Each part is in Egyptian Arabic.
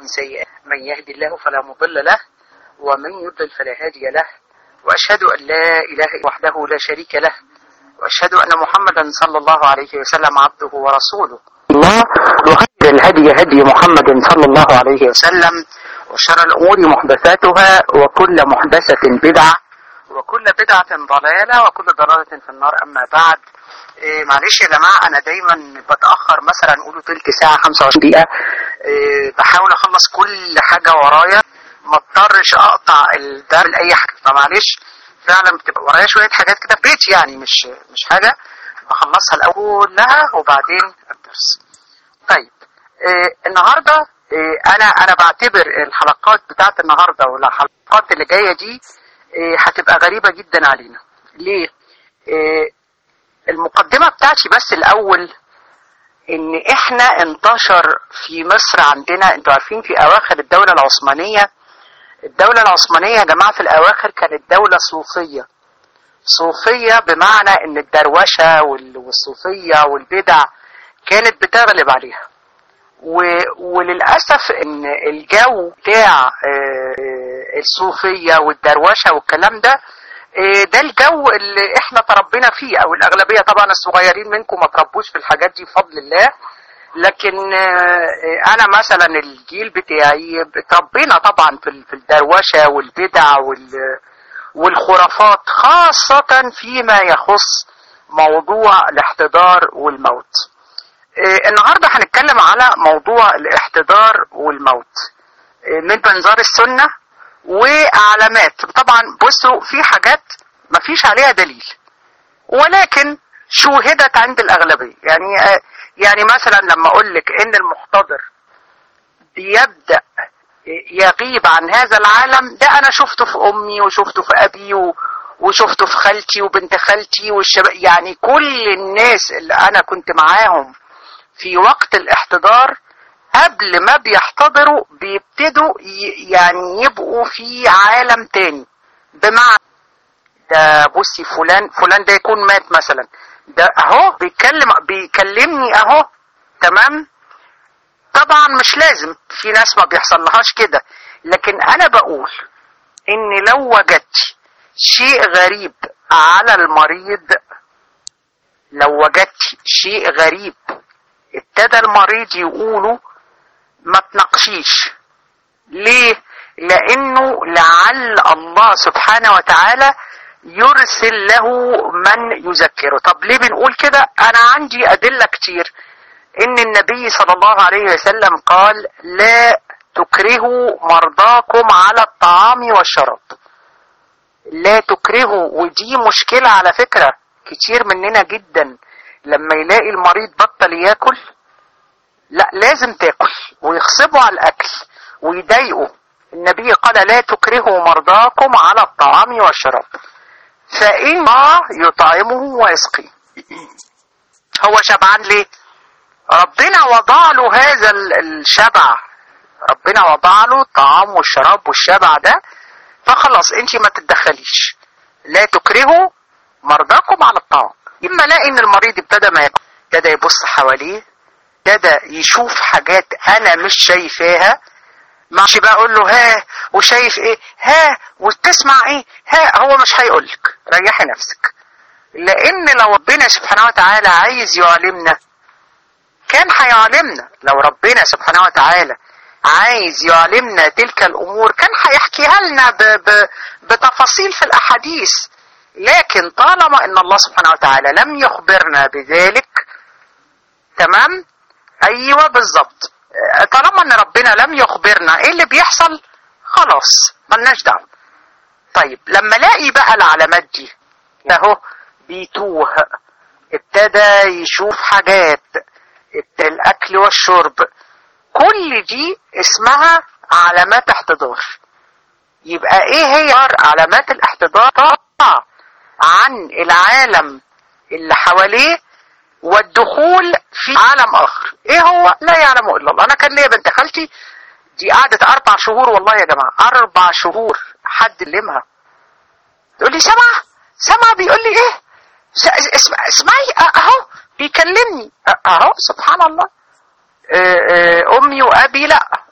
من سيئات من يهدي الله فلا مضل له ومن يضلل فلا هادي له وأشهد أن لا إله إلا وحده لا شريك له وأشهد أن محمدا صلى الله عليه وسلم عبده ورسوله الله وخير الهدي هدي محمد صلى الله عليه وسلم وشر الأمور محدثاتها وكل محدثة بدعة وكل بدعة ضلالة وكل ضلالة في النار أما بعد إيه معلش يا جماعة أنا دايما بتأخر مثلا نقوله تلت ساعة 25 دقيقة إيه بحاول أخلص كل حاجة ورايا ما اضطرش أقطع ده من أي حاجة فمعلش فعلا بتبقى ورايا شوية حاجات كده في بيتي يعني مش مش حاجة بخلصها الأول كلها وبعدين الدرس طيب إيه النهاردة إيه أنا أنا بعتبر الحلقات بتاعت النهاردة والحلقات اللي جاية دي إيه هتبقى غريبة جدا علينا ليه؟ إيه المقدمة بتاعتي بس الأول إن إحنا انتشر في مصر عندنا أنتوا عارفين في أواخر الدولة العثمانية الدولة العثمانية يا جماعة في الأواخر كانت دولة صوفية صوفية بمعنى إن الدروشة والصوفية والبدع كانت بتغلب عليها و... وللأسف إن الجو بتاع الصوفية والدروشة والكلام ده ده الجو اللي احنا تربينا فيه او الاغلبيه طبعا الصغيرين منكم ما تربوش في الحاجات دي بفضل الله لكن انا مثلا الجيل بتاعي تربينا طبعا في الدروشه والبدع والخرافات خاصه فيما يخص موضوع الاحتضار والموت النهارده هنتكلم على موضوع الاحتضار والموت من منظار السنه وعلامات طبعا بصوا في حاجات ما فيش عليها دليل ولكن شوهدت عند الأغلبية يعني يعني مثلا لما أقول لك إن المحتضر بيبدأ يغيب عن هذا العالم ده أنا شفته في أمي وشفته في أبي وشفته في خالتي وبنت خالتي والشباب يعني كل الناس اللي أنا كنت معاهم في وقت الاحتضار قبل ما بيحتضروا بيبتدوا يعني يبقوا في عالم تاني بمعنى ده بصي فلان فلان ده يكون مات مثلا ده اهو بيتكلم بيكلمني اهو تمام طبعا مش لازم في ناس ما بيحصل لهاش كده لكن انا بقول ان لو وجدت شيء غريب على المريض لو وجدت شيء غريب ابتدى المريض يقوله ما تناقشيش ليه لانه لعل الله سبحانه وتعالى يرسل له من يذكره طب ليه بنقول كده انا عندي ادله كتير ان النبي صلى الله عليه وسلم قال لا تكرهوا مرضاكم على الطعام والشراب لا تكرهوا ودي مشكله على فكره كتير مننا جدا لما يلاقي المريض بطل ياكل لا لازم تاكل ويغصبوا على الاكل ويضايقوا النبي قال لا تكرهوا مرضاكم على الطعام والشراب فإن الله يطعمه ويسقيه هو شبعان ليه ربنا وضع له هذا الشبع ربنا وضع له الطعام والشراب والشبع ده فخلاص انت ما تتدخليش لا تكرهوا مرضاكم على الطعام اما لاقي ان المريض ابتدى ما ياكل ابتدى يبص حواليه ابتدى يشوف حاجات انا مش شايفاها ماشي بقى اقول له ها وشايف ايه ها وتسمع ايه ها هو مش هيقولك ريحي نفسك لان لو ربنا سبحانه وتعالى عايز يعلمنا كان هيعلمنا لو ربنا سبحانه وتعالى عايز يعلمنا تلك الامور كان هيحكيها لنا ب ب بتفاصيل في الاحاديث لكن طالما ان الله سبحانه وتعالى لم يخبرنا بذلك تمام ايوه بالظبط طالما ان ربنا لم يخبرنا ايه اللي بيحصل خلاص ملناش دعوه طيب لما الاقي بقى العلامات دي اهو بيتوه ابتدى يشوف حاجات الاكل والشرب كل دي اسمها علامات احتضار يبقى ايه هي علامات الاحتضار عن العالم اللي حواليه والدخول في عالم اخر ايه هو لا يعلمه الا الله انا كان ليا بنت خالتي دي قعدت اربع شهور والله يا جماعه اربع شهور حد لمها تقول لي سمع سمع بيقول لي ايه اسمع اسمعي اهو بيكلمني اهو سبحان الله امي وابي لا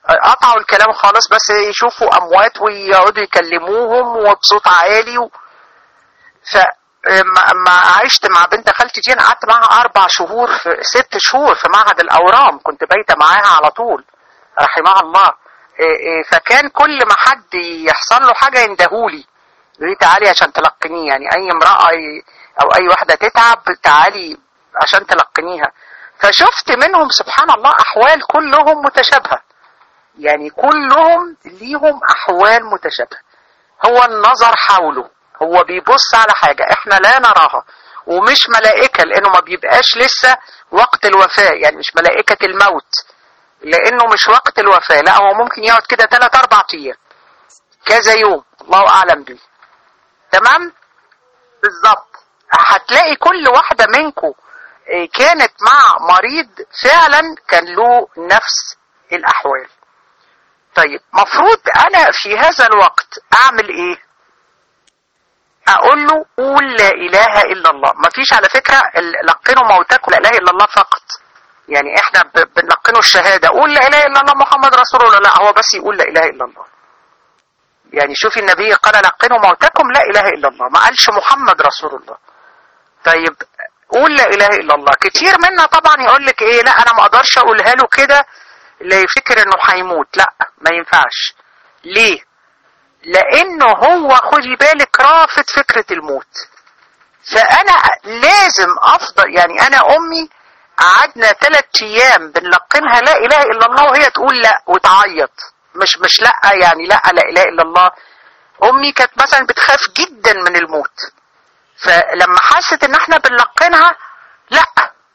قطعوا الكلام خالص بس يشوفوا اموات ويقعدوا يكلموهم وبصوت عالي و... ف ما ما عشت مع بنت خالتي دي انا قعدت معاها اربع شهور في ست شهور في معهد الاورام كنت بايته معاها على طول رحمها الله إيه إيه فكان كل ما حد يحصل له حاجه يندهولي يقول لي تعالي عشان تلقنيه يعني اي امراه ي- او اي واحده تتعب تعالي عشان تلقنيها فشفت منهم سبحان الله احوال كلهم متشابهه يعني كلهم ليهم احوال متشابهه هو النظر حوله هو بيبص على حاجة احنا لا نراها ومش ملائكة لانه ما بيبقاش لسه وقت الوفاة يعني مش ملائكة الموت لانه مش وقت الوفاة لا هو ممكن يقعد كده 3 4 ايام كذا يوم الله اعلم بيه تمام بالظبط هتلاقي كل واحدة منكم كانت مع مريض فعلا كان له نفس الاحوال طيب مفروض انا في هذا الوقت اعمل ايه اقول له قول لا اله الا الله مفيش على فكرة ال- لقنوا موتاكم لا اله الا الله فقط يعني احنا ب- بنلقنه الشهادة قول لا اله الا الله محمد رسول الله لا هو بس يقول لا اله الا الله يعني شوفي النبي قال لقنوا موتاكم لا اله الا الله ما قالش محمد رسول الله طيب قول لا اله الا الله كتير منا طبعا يقول لك ايه لا انا ما اقدرش اقولها له كده لا يفكر انه هيموت لا ما ينفعش ليه لانه هو خدي بالك رافض فكرة الموت فانا لازم افضل يعني انا امي قعدنا ثلاث ايام بنلقنها لا اله الا الله وهي تقول لا وتعيط مش مش لا يعني لا لا اله الا الله امي كانت مثلا بتخاف جدا من الموت فلما حست ان احنا بنلقنها لا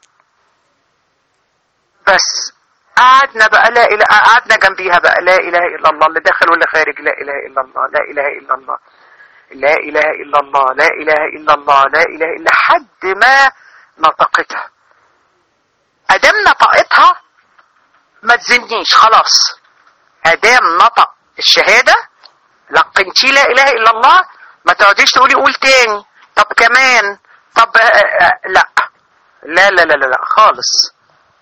بس قعدنا بقى لا إله قعدنا جنبيها بقى لا اله الا الله اللي داخل واللي خارج لا اله الا الله لا اله الا الله لا اله الا الله لا اله الا الله لا اله الا حد ما نطقتها ادام نطقتها ما تزنيش خلاص ادام نطق الشهاده لقنتي لا اله الا الله ما تقعديش تقولي قول تاني طب كمان طب آه، آه، لا لا لا لا لا, لا خالص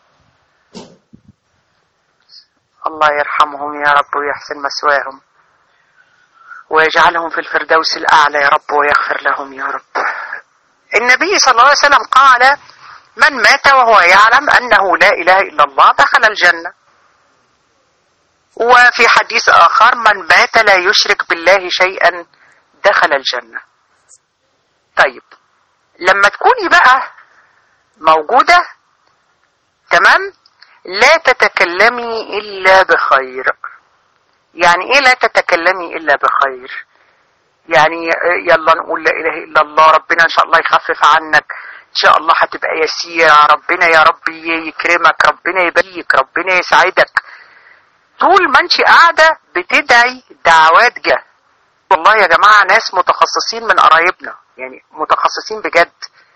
الله يرحمهم يا رب ويحسن مثواهم ويجعلهم في الفردوس الأعلى يا رب ويغفر لهم يا رب النبي صلى الله عليه وسلم قال من مات وهو يعلم أنه لا إله إلا الله دخل الجنة وفي حديث آخر من مات لا يشرك بالله شيئا دخل الجنة طيب لما تكوني بقى موجودة تمام لا تتكلمي إلا بخير يعني إيه لا تتكلمي إلا بخير يعني يلا نقول لا إله إلا الله ربنا إن شاء الله يخفف عنك إن شاء الله هتبقى يسير ربنا يا رب يكرمك ربنا يبارك ربنا يسعدك طول ما انت قاعدة بتدعي دعوات جه والله يا جماعة ناس متخصصين من قرايبنا يعني متخصصين بجد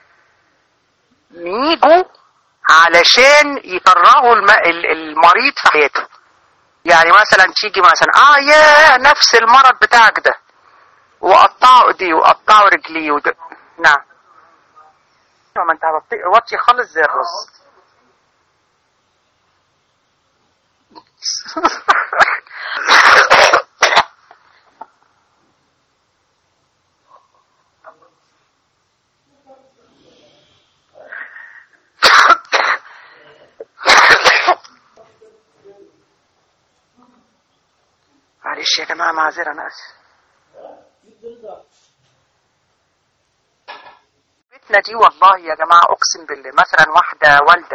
يجوا علشان يكرهوا الم... ال- المريض في حياته يعني مثلا تيجي مثلا اه يا نفس المرض بتاعك ده وقطعوا ايديه وقطعوا رجليه ود... نعم ما انت هتطي- وطي خالص زي الرز معلش يا جماعة معذرة أنا آسف بيتنا دي والله يا جماعة أقسم بالله مثلا واحدة والدة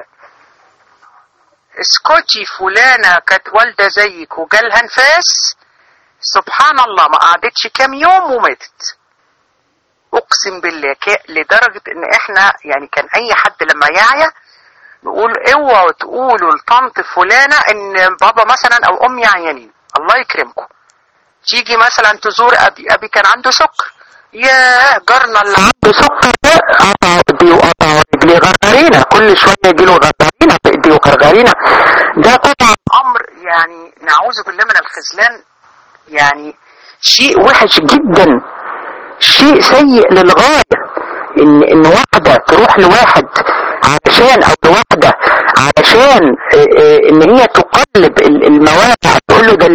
اسكتي فلانة كانت والدة زيك وجالها نفاس سبحان الله ما قعدتش كام يوم وماتت اقسم بالله ك- لدرجة ان احنا يعني كان اي حد لما يعيا نقول اوعوا تقولوا لطنط فلانة ان بابا مثلا او امي عيانين الله يكرمكم تيجي مثلا تزور ابي ابي كان عنده سكر يا جارنا اللي عنده سكر ده قطع ايديه وقطع رجليه غرغرينا كل شويه يجي له غرغرينا في ايديه وغرغرينا ده طبعا امر يعني نعوذ بالله من الخذلان يعني شيء وحش جدا شيء سيء للغايه ان ان واحده تروح لواحد علشان او لواحده علشان آه، آه، ان هي تقلب ال- المواقع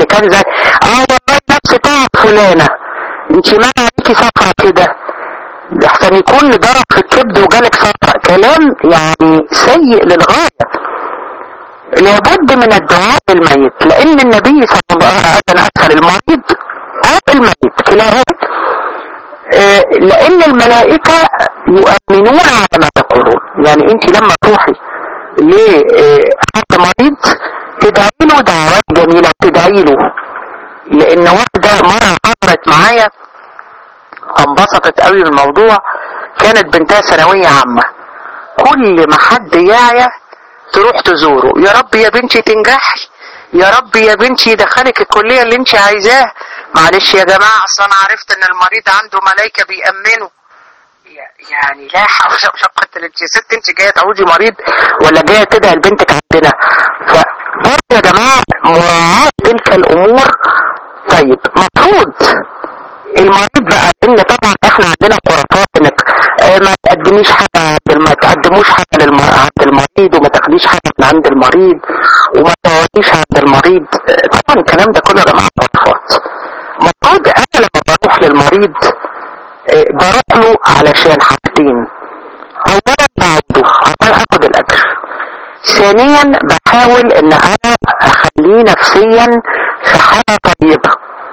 اللي كان زي اه والله نفس تعب فلانة انت ما عليكي صفرة كده احسن يكون ضرب في الكبد وجالك صفرة كلام يعني سيء للغاية لابد من الدعاء للميت لان النبي صلى الله عليه وسلم اسال المريض او الميت كلاهما آه، لان الملائكة يؤمنون على ما تقولون يعني انت لما تروحي لحد مريض تدعي له دعوات جميلة تدعي له لان واحدة مرة حضرت معايا انبسطت قوي بالموضوع كانت بنتها ثانوية عامة كل ما حد يعيا تروح تزوره يا رب يا بنتي تنجحي يا رب يا بنتي يدخلك الكلية اللي انت عايزاه معلش يا جماعة اصل انا عرفت ان المريض عنده ملايكة بيأمنوا يعني لا حول ولا قوة الا يا ست انت جاية تعودي مريض ولا جاية تدعي لبنتك عندنا فبرضه يا جماعة مراعاة تلك الامور طيب مفروض المريض بقى ان طبعا احنا عندنا خرافات انك اه ما تقدميش حاجة عند ما تقدموش حاجة للم... عند المريض وما تاخديش حاجة من عند المريض وما تقعديش عند المريض اه طبعا الكلام ده كله يا جماعة خرافات المفروض انا لما بروح للمريض اه بروح له علشان حاجتين اولا بعده عشان اخد الاجر ثانيا بحاول ان انا اخليه نفسيا في حالة طيبة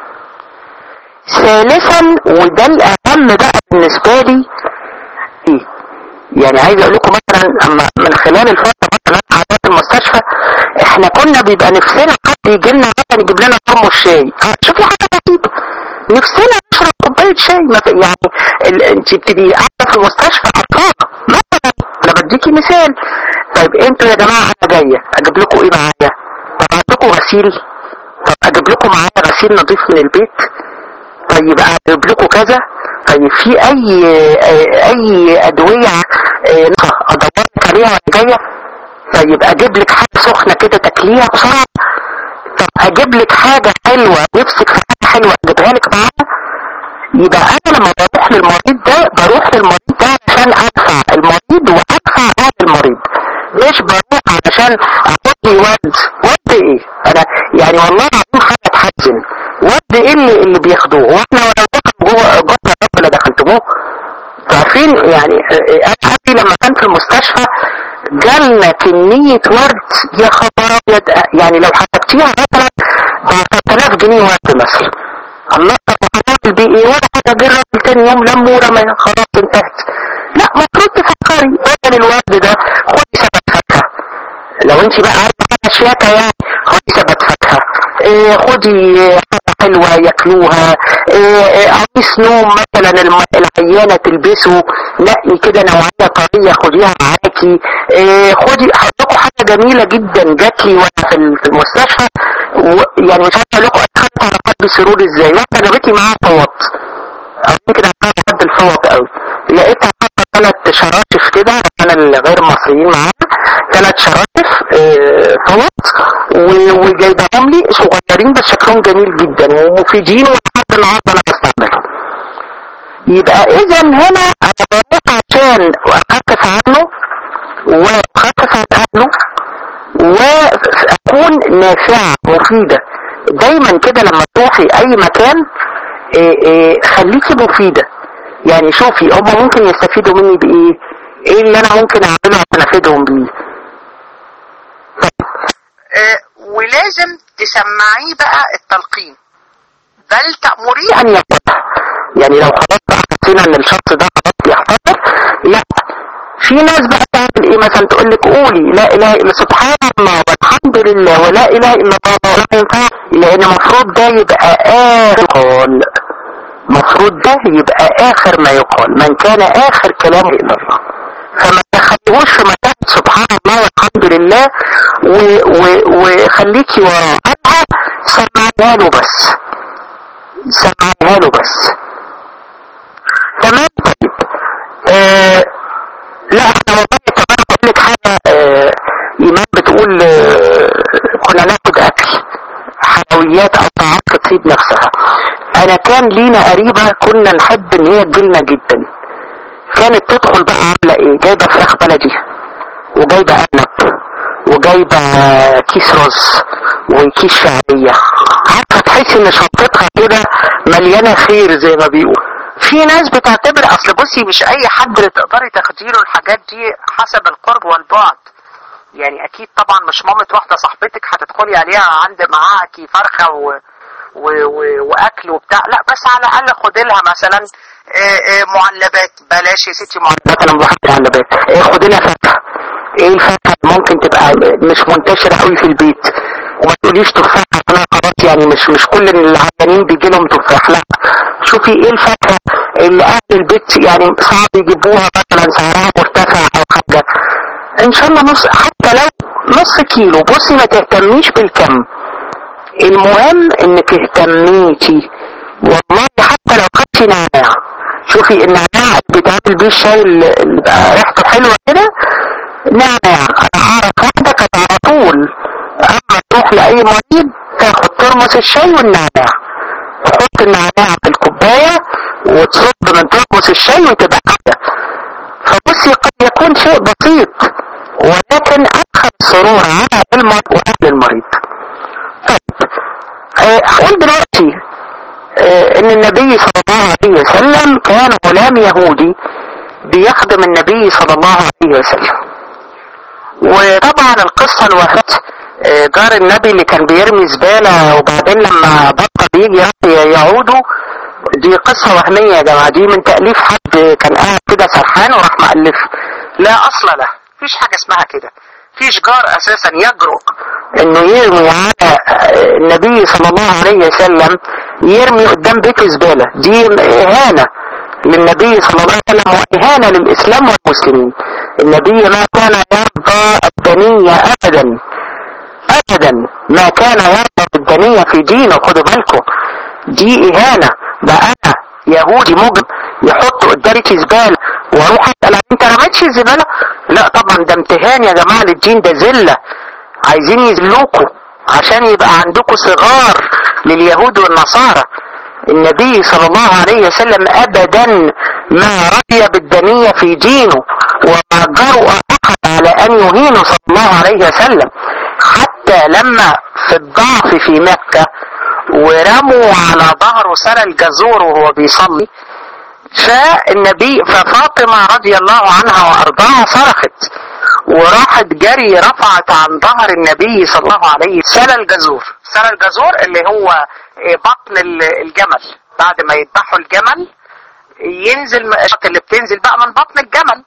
ثالثا وده الاهم بقى بالنسبة لي ايه يعني عايز اقول لكم مثلا اما من خلال الفترة مثلا عادات المستشفى احنا كنا بيبقى نفسنا حد يجي لنا مثلا يجيب لنا ترمس شاي شوفوا حاجة بسيطة نفسنا نشرب كوباية شاي ما في يعني ال... انت بتبقي قاعدة في المستشفى ارقاق مثلا انا بديكي مثال طيب انتوا يا جماعة انا جاية اجيب لكم ايه معايا طب عندكم غسيل طب اجيب لكم معايا غسيل نظيف من البيت طيب اجيب لكم كذا طيب في اي اي ادوية ادور لك عليها وانا جاية طيب اجيب لك حاجة سخنة كده تاكليها بسرعة طب اجيب لك حاجة حلوة نفسك في حاجة حلوة اجيبها لك معاها يبقى انا لما بروح للمريض ده بروح للمريض ده عشان ادفع المريض وادفع اهل المريض مش بروح علشان احط ورد ورد ايه انا يعني والله العظيم حاجه تحزن ورد ايه اللي, اللي بياخدوه واحنا ولو دخل جوه جوه الرب اللي دخلتموه عارفين يعني انا حبي لما كان في المستشفى جالنا كمية ورد يا خبر ابيض يعني لو حسبتيها مثلا ب 10000 جنيه ورد مثلا الله طب هنعمل بيه ايه ولا حاجه جه الراجل تاني يوم لم ورمى خلاص انتهت لا المفروض تفكري بدل الورد ده خدي سبت فاكهه لو انت بقى عارفه حاجه شياكه يعني خدي سبت فاكهه إيه خدي حاجه حلوه ياكلوها إيه إيه قميص نوم مثلا الم... العيانه تلبسه نقي كده نوعيه طريه خديها معاكي إيه خدي لكم حاجه جميله جدا جات لي وانا في المستشفى و... يعني مش عارفه لكم اتخذت على قلبي سرور ازاي واحده جابت لي معاها فوط او يمكن انا بحب الفوط قوي لقيتها حاطه ثلاث شراشف كده عشان الغير مصريين معانا ثلاث شراشف اه فوط وجايبهم لي صغيرين بس شكلهم جميل جدا ومفيدين ولحد النهارده انا بستعملهم يبقى اذا هنا انا بروح عشان اخفف عنه واخفف عن اهله واكون نافعة مفيدة دايما كده لما تروحي اي مكان إيه إيه خليكي مفيدة يعني شوفي هم ممكن يستفيدوا مني بايه ايه اللي انا ممكن اعمله عشان افيدهم بيه إيه ولازم تسمعيه بقى التلقين بل تأمريه ان يحفظها يعني لو خلاص بقى حسينا ان الشخص ده خلاص بيحفظها لا في ناس بقى تعمل ايه مثلا تقول لك قولي لا اله الا سبحان الله والحمد لله ولا اله الا الله ولا ينفع لان المفروض ده يبقى اخر قول المفروض ده يبقى اخر ما يقال من كان اخر كلامه الى الله فما تخليهوش في مكان سبحان الله والحمد لله وخليكي وراه انا سمعها له بس سمعها له بس تمام طيب آه لا احنا والله كمان اقول لك حاجه آه ايمان بتقول آه كنا ناخد اكل حلويات او طعام تصيب نفسها انا كان لينا قريبه كنا نحب ان هي تجيلنا جدا كانت تدخل بقى عامله ايه جايبه فراخ بلدي وجايبه ارنب وجايبة كيس رز وكيس شعرية عارفة تحس ان شنطتها كده مليانة خير زي ما بيقول في ناس بتعتبر اصل بصي مش اي حد اللي تقدري تاخديله الحاجات دي حسب القرب والبعد يعني اكيد طبعا مش مامة واحدة صاحبتك هتدخلي عليها عند معاكي فرخة و... و... و... واكل وبتاع لا بس على الاقل خدي لها مثلا آه، آه، معلبات بلاش يا ستي معلبات انا ما بحب معلبات آه، خدي لها فاكهه ايه الفاكهه اللي ممكن تبقى مش منتشره قوي في البيت وما تقوليش تفاح انا خلاص يعني مش مش كل العيانين بيجي لهم تفاح لا شوفي ايه الفاكهه اللي اهل البيت يعني صعب يجيبوها مثلا سعرها مرتفع او حاجه ان شاء الله نص حتى لو نص كيلو بصي ما تهتميش بالكم المهم انك اهتميتي والله حتى لو خدتي نعناع شوفي النعناع اللي بيتعمل بيه الشاي اللي اللي بقى ريحته حلوه كده نعناع انا اعرف واحده كانت على طول اما تروح لاي مريض تاخد ترمس الشاي والنعناع تحط النعناع في الكوبايه وتصب من ترمس الشاي وتبقى قاعده فبصي قد يكون شيء بسيط ولكن ادخل السرور على المرء واهل المريض طيب آه، هقول دلوقتي آه، ان النبي صلى الله عليه وسلم كان غلام يهودي بيخدم النبي صلى الله عليه وسلم وطبعا القصة الوفاة آه، جار النبي اللي كان بيرمي زبالة وبعدين لما بطل بيجي يعودوا دي قصة وهمية يا جماعة دي من تأليف حد كان قاعد كده سرحان وراح مألف لا أصل له مفيش حاجة اسمها كده فيش جار أساسا يجرؤ إنه يرمي على آه، النبي صلى الله عليه وسلم يرمي قدام بيته زبالة دي إهانة للنبي صلى الله عليه وسلم وإهانة للإسلام والمسلمين النبي ما كان يرضى الدنية أبدا أبدا ما كان يرضى بالدنية في دينه خدوا بالكم دي إهانة ده أنا يهودي مجرم يحط قدامي زبالة واروح اسال انت رميتش الزباله لا طبعا ده امتهان يا جماعه للدين ده ذله عايزين يذلوكوا عشان يبقى عندكم صغار لليهود والنصارى النبي صلى الله عليه وسلم ابدا ما رضي بالدنية في دينه وما جرؤ احد على ان يهينه صلى الله عليه وسلم حتى لما في الضعف في مكة ورموا على ظهره سنة الجزور وهو بيصلي فالنبي ففاطمة رضي الله عنها وارضاها صرخت وراحت جري رفعت عن ظهر النبي صلى الله عليه وسلم الجزور سنة الجزور اللي هو بطن الجمل بعد ما يذبحوا الجمل ينزل اللي بتنزل بقى من بطن الجمل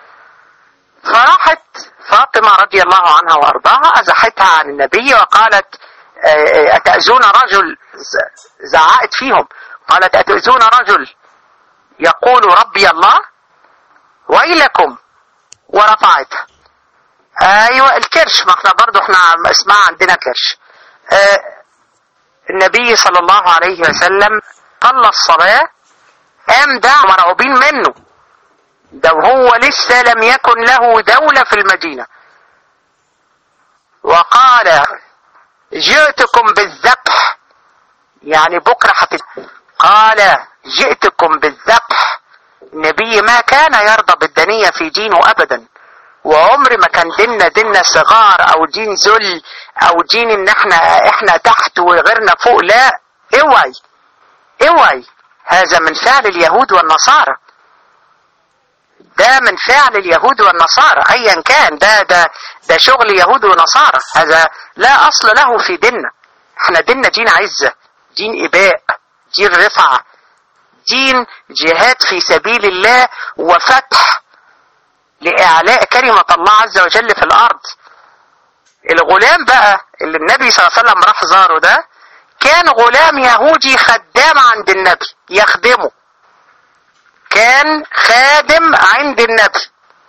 فراحت فاطمة رضي الله عنها وارضاها ازحتها عن النبي وقالت اتأذون رجل زعقت فيهم قالت اتأذون رجل يقول ربي الله ويلكم ورفعتها ايوه الكرش ما احنا برضو احنا اسمها عندنا كرش اه النبي صلى الله عليه وسلم صلى الصلاة قام ده مرعوبين منه ده وهو لسه لم يكن له دولة في المدينة وقال جئتكم بالذبح يعني بكرة حتى قال جئتكم بالذبح النبي ما كان يرضى بالدنية في دينه أبدا وعمر ما كان ديننا ديننا صغار او دين ذل او دين ان احنا احنا تحت وغيرنا فوق لا اوعي اوعي هذا من فعل اليهود والنصارى ده من فعل اليهود والنصارى ايا كان ده ده ده شغل يهود ونصارى هذا لا اصل له في ديننا احنا ديننا دين عزة دين اباء دين رفعة دين جهاد في سبيل الله وفتح لإعلاء كلمة الله عز وجل في الأرض الغلام بقى اللي النبي صلى الله عليه وسلم راح زاره ده كان غلام يهودي خدام عند النبي يخدمه كان خادم عند النبي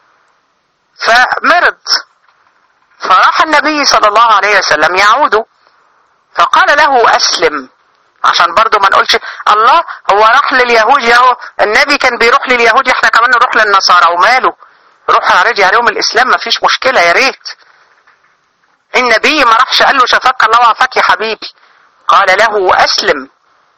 فمرض فراح النبي صلى الله عليه وسلم يعوده فقال له أسلم عشان برضو ما نقولش الله هو راح لليهود اهو النبي كان بيروح لليهود احنا كمان نروح للنصارى وماله روح اعرضي عليهم الاسلام ما فيش مشكلة يا ريت النبي ما راحش قال له شفاك الله وعافاك يا حبيبي قال له اسلم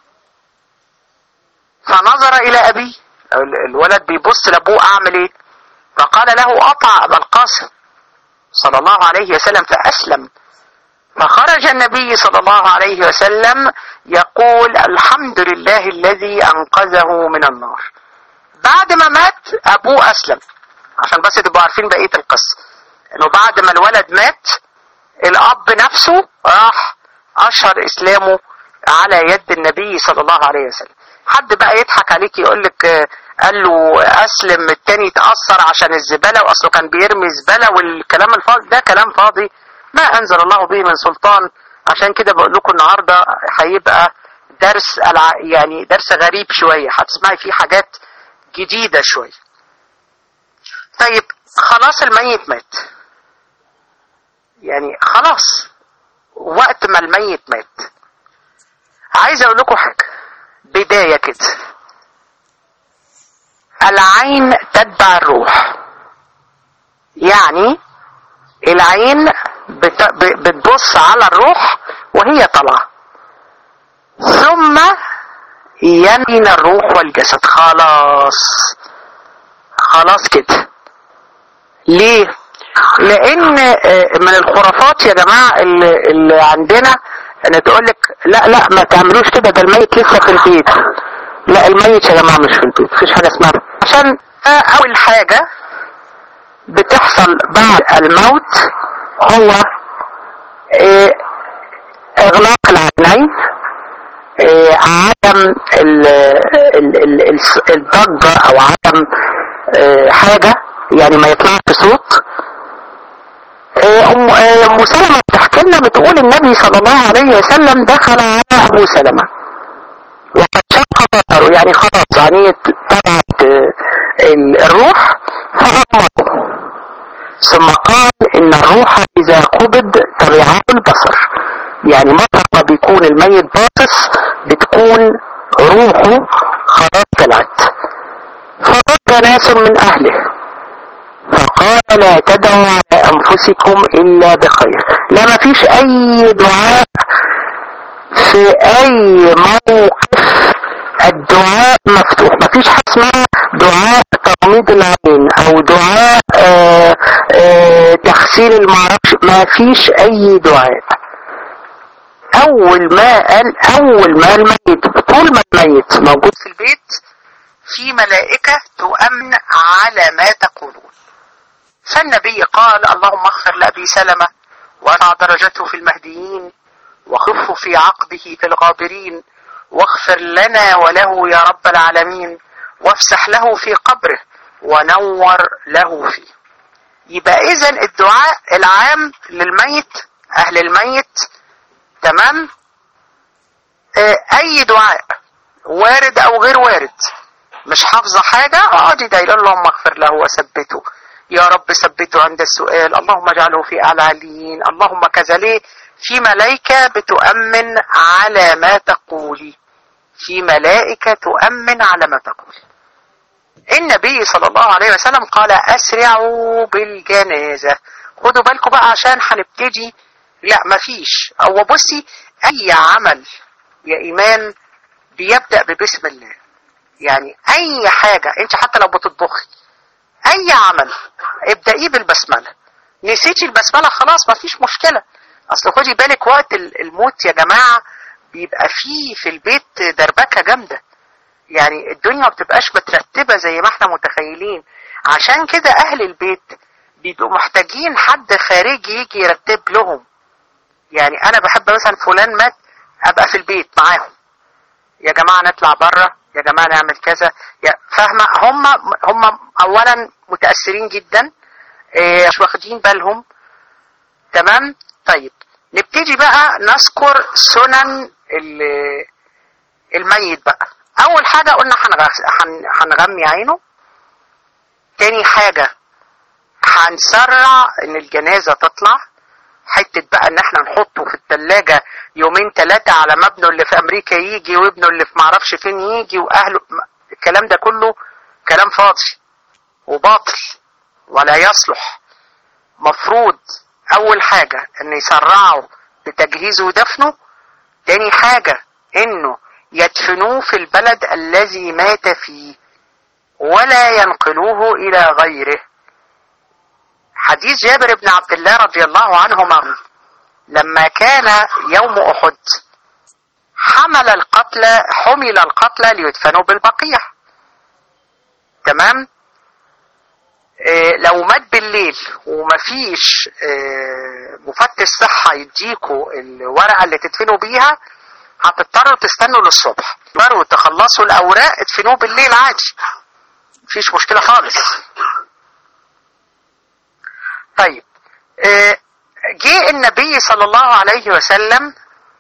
فنظر الى ابيه الولد بيبص لابوه اعمل ايه فقال له اطع ابا القاسم صلى الله عليه وسلم فأسلم فخرج النبي صلى الله عليه وسلم يقول الحمد لله الذي أنقذه من النار بعد ما مات أبوه أسلم عشان بس تبقوا عارفين بقية القصة إنه بعد ما الولد مات الأب نفسه راح أشهر إسلامه على يد النبي صلى الله عليه وسلم حد بقى يضحك عليك يقول لك قال له اسلم التاني يتاثر عشان الزباله واصله كان بيرمي زباله والكلام الفاضي ده كلام فاضي ما انزل الله به من سلطان عشان كده بقول لكم النهارده هيبقى درس الع... يعني درس غريب شويه هتسمعي فيه حاجات جديده شويه طيب خلاص الميت مات يعني خلاص وقت ما الميت مات عايز اقول لكم حاجه بدايه كده العين تتبع الروح يعني العين بت... بتبص على الروح وهي طالعه ثم يمين الروح والجسد خلاص خلاص كده ليه لان من الخرافات يا جماعه اللي, اللي عندنا ان تقول لك لا لا ما تعملوش كده ده الميت لسه في البيت لا الميت يا جماعه مش في البيت مفيش حاجه اسمها عشان اول حاجه بتحصل بعد الموت هو إيه اغلاق العينين إيه عدم ال ال ال الضجه او عدم إيه حاجه يعني ما يطلعش صوت ام ام سلمه بتحكي لنا بتقول النبي صلى الله عليه وسلم دخل على ابو سلمه وقد شق بصره يعني خلاص يعني تبعت الروح فأغمضه ثم قال ان الروح اذا قبض تبعه البصر يعني متى ما بيكون الميت باصص بتكون روحه خلاص طلعت فرد ناس من اهله فقال لا تدعوا على انفسكم الا بخير لا ما فيش اي دعاء في اي موقف الدعاء مفتوح ما فيش حاجه اسمها دعاء تغميض العين او دعاء آآ آآ تغسيل المعرفش ما فيش اي دعاء اول ما قال اول ما الميت طول ما الميت موجود في البيت في ملائكة تؤمن على ما تقولون فالنبي قال اللهم اغفر لأبي سلمة وارفع درجته في المهديين وخفه في عقبه في الغابرين واغفر لنا وله يا رب العالمين وافسح له في قبره ونور له فيه يبقى اذا الدعاء العام للميت اهل الميت تمام اه اي دعاء وارد او غير وارد مش حافظه حاجه اقعدي دايره اللهم اغفر له وثبته يا رب ثبته عند السؤال اللهم اجعله في اعلى عليين اللهم كذا ليه في ملائكة بتؤمن على ما تقولي في ملائكة تؤمن على ما تقول النبي صلى الله عليه وسلم قال أسرعوا بالجنازة خدوا بالكم بقى عشان هنبتدي لا مفيش هو بصي أي عمل يا إيمان بيبدأ ببسم الله يعني أي حاجة أنت حتى لو بتطبخي أي عمل ابدأيه بالبسملة نسيتي البسملة خلاص مفيش مشكلة اصل خدي بالك وقت الموت يا جماعة بيبقى فيه في البيت دربكة جامدة يعني الدنيا ما بتبقاش مترتبة زي ما احنا متخيلين عشان كده اهل البيت بيبقوا محتاجين حد خارجي يجي يرتب لهم يعني انا بحب مثلا فلان مات ابقى في البيت معاهم يا جماعة نطلع بره يا جماعة نعمل كذا يا فاهمة هم هم اولا متأثرين جدا اه مش واخدين بالهم تمام طيب نبتدي بقى نذكر سنن الميت بقى اول حاجة قلنا هنغمي عينه تاني حاجة هنسرع ان الجنازة تطلع حتة بقى ان احنا نحطه في التلاجة يومين ثلاثة على ما ابنه اللي في امريكا يجي وابنه اللي في معرفش فين يجي واهله الكلام ده كله كلام فاضي وباطل ولا يصلح مفروض اول حاجة ان يسرعوا بتجهيزه ودفنه تاني حاجة انه يدفنوه في البلد الذي مات فيه ولا ينقلوه الى غيره حديث جابر بن عبد الله رضي الله عنهما لما كان يوم أحد حمل القتلى حمل القتلى ليدفنوا بالبقيع تمام إيه لو مات بالليل ومفيش إيه مفتش صحة يديكوا الورقة اللي تدفنوا بيها هتضطروا تستنوا للصبح تضطروا تخلصوا الأوراق ادفنوه بالليل عادي مفيش مشكلة خالص طيب إيه جه النبي صلى الله عليه وسلم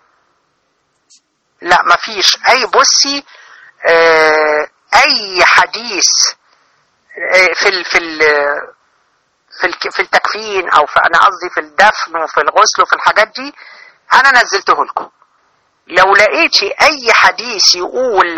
لا مفيش اي بصي اه اي حديث اه في ال في ال في ال في التكفين او في انا قصدي في الدفن وفي الغسل وفي الحاجات دي انا نزلته لكم لو لقيتي اي حديث يقول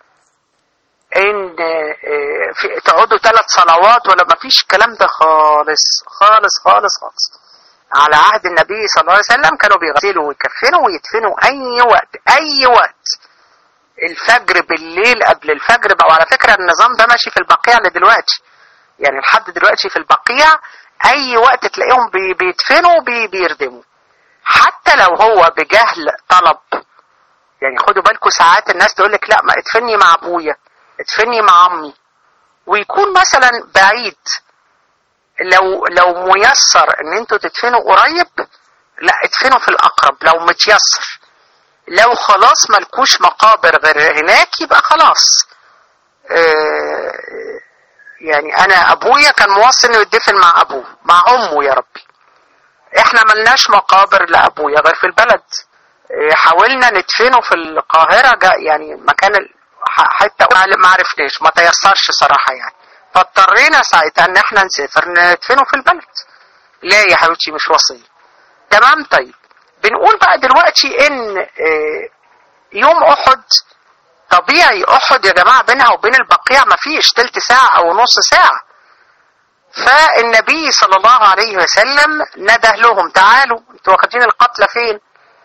ان اه في تقعدوا ثلاث صلوات ولا مفيش الكلام ده خالص خالص خالص خالص على عهد النبي صلى الله عليه وسلم كانوا بيغسلوا ويكفنوا ويدفنوا اي وقت اي وقت الفجر بالليل قبل الفجر بقى وعلى فكرة النظام ده ماشي في البقيع لدلوقتي يعني لحد دلوقتي في البقيع اي وقت تلاقيهم بي بيدفنوا بي بيردموا حتى لو هو بجهل طلب يعني خدوا بالكم ساعات الناس تقول لك لا ما ادفني مع ابويا ادفني مع امي ويكون مثلا بعيد لو لو ميسر ان انتوا تدفنوا قريب لا ادفنوا في الاقرب لو متيسر لو خلاص ملكوش مقابر غير هناك يبقى خلاص اه يعني انا ابويا كان موصي انه يدفن مع ابوه مع امه يا ربي احنا ملناش مقابر لابويا غير في البلد اه حاولنا ندفنه في القاهرة يعني مكان حتى ما عرفناش ما تيسرش صراحة يعني فاضطرينا ساعتها ان احنا نسافر ندفنه في البلد لا يا حبيبتي مش وصية تمام طيب بنقول بقى دلوقتي ان يوم احد طبيعي احد يا جماعة بينها وبين البقيع مفيش تلت ساعة او نص ساعة فالنبي صلى الله عليه وسلم نده لهم تعالوا انتوا واخدين القتلى فين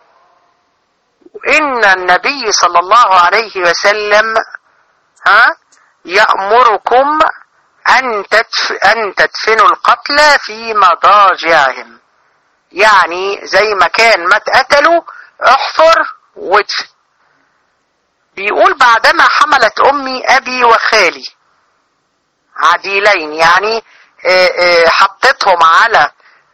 ان النبي صلى الله عليه وسلم ها يأمركم أن, تدف أن تدفنوا القتلى في مضاجعهم يعني زي ما كان ما اتقتلوا احفر وادفن بيقول بعدما حملت أمي أبي وخالي عديلين يعني حطيتهم على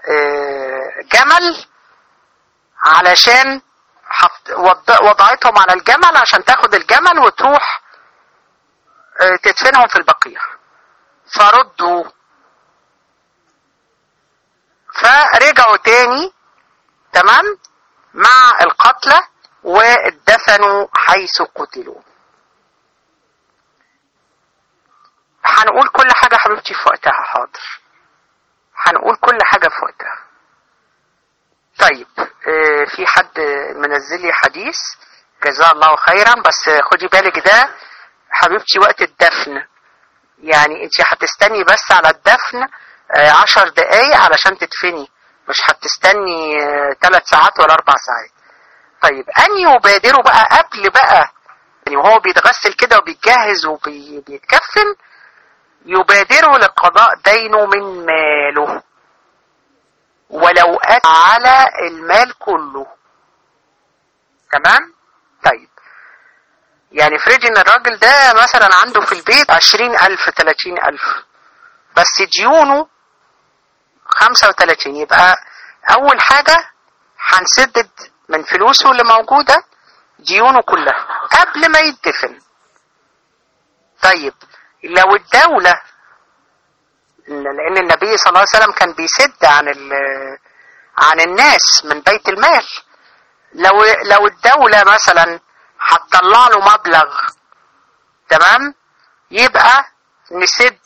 جمل علشان وضعتهم على الجمل عشان تاخد الجمل وتروح تدفنهم في البقيع فردوا فرجعوا تاني تمام مع القتلى واتدفنوا حيث قتلوا هنقول كل حاجة حبيبتي في وقتها حاضر هنقول كل حاجة في وقتها طيب اه في حد منزل لي حديث جزاه الله خيرا بس خدي بالك ده حبيبتي وقت الدفن يعني انت هتستني بس على الدفن عشر دقايق علشان تدفني مش هتستني ثلاث ساعات ولا اربع ساعات طيب ان يبادروا بقى قبل بقى يعني وهو بيتغسل كده وبيتجهز وبيتكفن يبادروا لقضاء دينه من ماله ولو أتى على المال كله تمام طيب يعني افرضي ان الراجل ده مثلا عنده في البيت عشرين الف تلاتين الف بس ديونه خمسة وتلاتين يبقى اول حاجة هنسدد من فلوسه اللي موجودة ديونه كلها قبل ما يدفن طيب لو الدولة لان النبي صلى الله عليه وسلم كان بيسد عن عن الناس من بيت المال لو لو الدولة مثلا هتطلع له مبلغ تمام يبقى نسد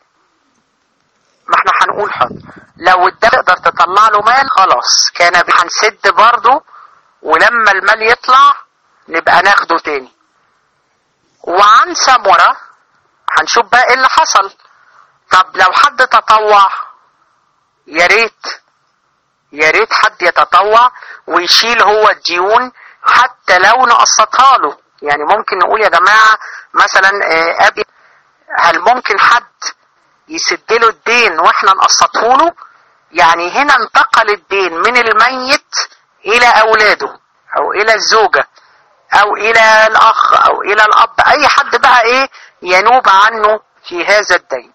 ما احنا هنقول حاضر لو الدولة تقدر تطلع له مال خلاص كان هنسد برضه ولما المال يطلع نبقى ناخده تاني وعن سمرة هنشوف بقى ايه اللي حصل طب لو حد تطوع يا ريت يا ريت حد يتطوع ويشيل هو الديون حتى لو نقسطها له يعني ممكن نقول يا جماعة مثلا أبي هل ممكن حد يسد له الدين واحنا نقسطه له يعني هنا انتقل الدين من الميت الى اولاده او الى الزوجة او الى الاخ او الى الاب اي حد بقى ايه ينوب عنه في هذا الدين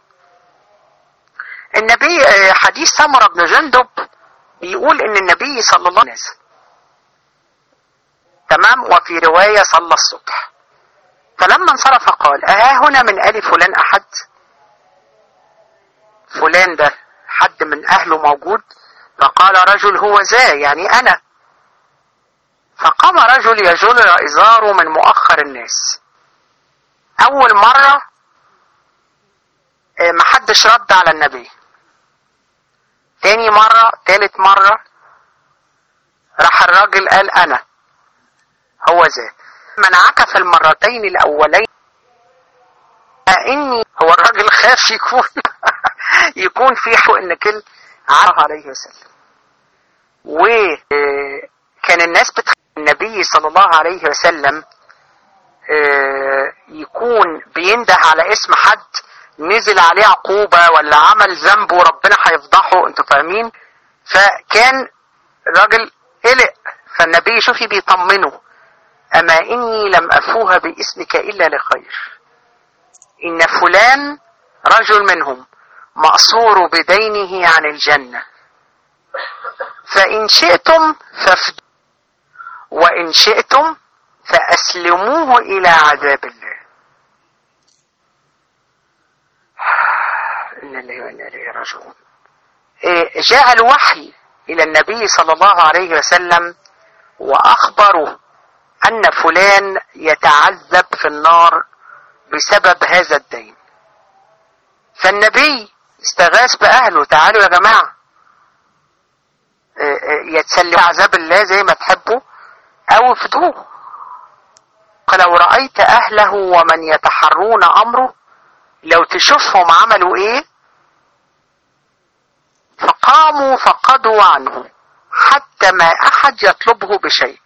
النبي حديث سمرة بن جندب بيقول ان النبي صلى الله عليه وسلم تمام وفي رواية صلى الصبح فلما انصرف قال أها هنا من آل فلان أحد فلان ده حد من أهله موجود فقال رجل هو ذا يعني أنا فقام رجل يجل إزاره من مؤخر الناس أول مرة محدش رد على النبي تاني مرة تالت مرة راح الراجل قال أنا هو ذا من عكف المرتين الأولين إني هو الراجل خاف يكون يكون في حق إن كل عرف عليه وسلم وكان الناس بتخ... النبي صلى الله عليه وسلم يكون بينده على اسم حد نزل عليه عقوبة ولا عمل ذنب وربنا هيفضحه انتوا فاهمين فكان الراجل قلق فالنبي شوفي بيطمنه أما إني لم أفوها باسمك إلا لخير إن فلان رجل منهم مأصور بدينه عن الجنة فإن شئتم فافدوا وإن شئتم فأسلموه إلى عذاب الله إن الله وإنا إليه راجعون جاء الوحي إلى النبي صلى الله عليه وسلم وأخبره أن فلان يتعذب في النار بسبب هذا الدين فالنبي استغاث بأهله تعالوا يا جماعة يتسلم عذاب الله زي ما تحبوا أو افدوه لو رأيت أهله ومن يتحرون أمره لو تشوفهم عملوا إيه فقاموا فقدوا عنه حتى ما أحد يطلبه بشيء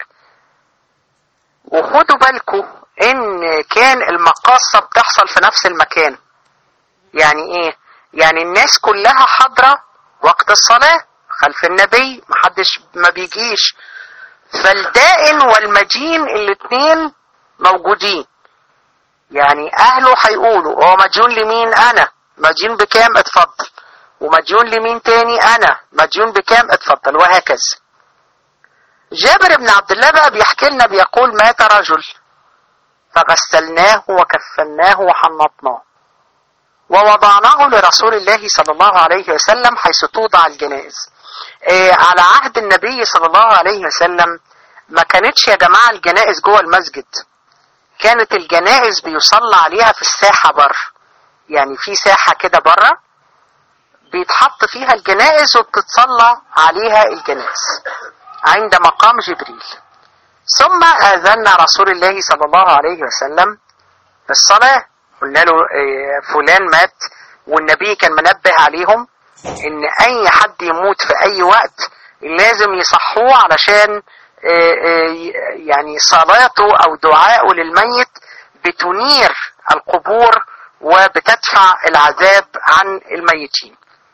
وخدوا بالكم ان كان المقاصة بتحصل في نفس المكان يعني ايه يعني الناس كلها حاضرة وقت الصلاة خلف النبي محدش ما بيجيش فالدائن والمدين الاتنين موجودين يعني اهله هيقولوا هو مديون لمين انا مديون بكام اتفضل ومديون لمين تاني انا مديون بكام اتفضل وهكذا جابر بن عبد الله بقى بيحكي لنا بيقول مات رجل فغسلناه وكفناه وحنطناه ووضعناه لرسول الله صلى الله عليه وسلم حيث توضع الجنائز إيه على عهد النبي صلى الله عليه وسلم ما كانتش يا جماعة الجنائز جوه المسجد كانت الجنائز بيصلى عليها في الساحة بره يعني في ساحة كده بره بيتحط فيها الجنائز وبتتصلى عليها الجنائز عند مقام جبريل ثم آذن رسول الله صلى الله عليه وسلم في الصلاة قلنا له فلان مات والنبي كان منبه عليهم ان اي حد يموت في اي وقت لازم يصحوه علشان يعني صلاته او دعائه للميت بتنير القبور وبتدفع العذاب عن الميتين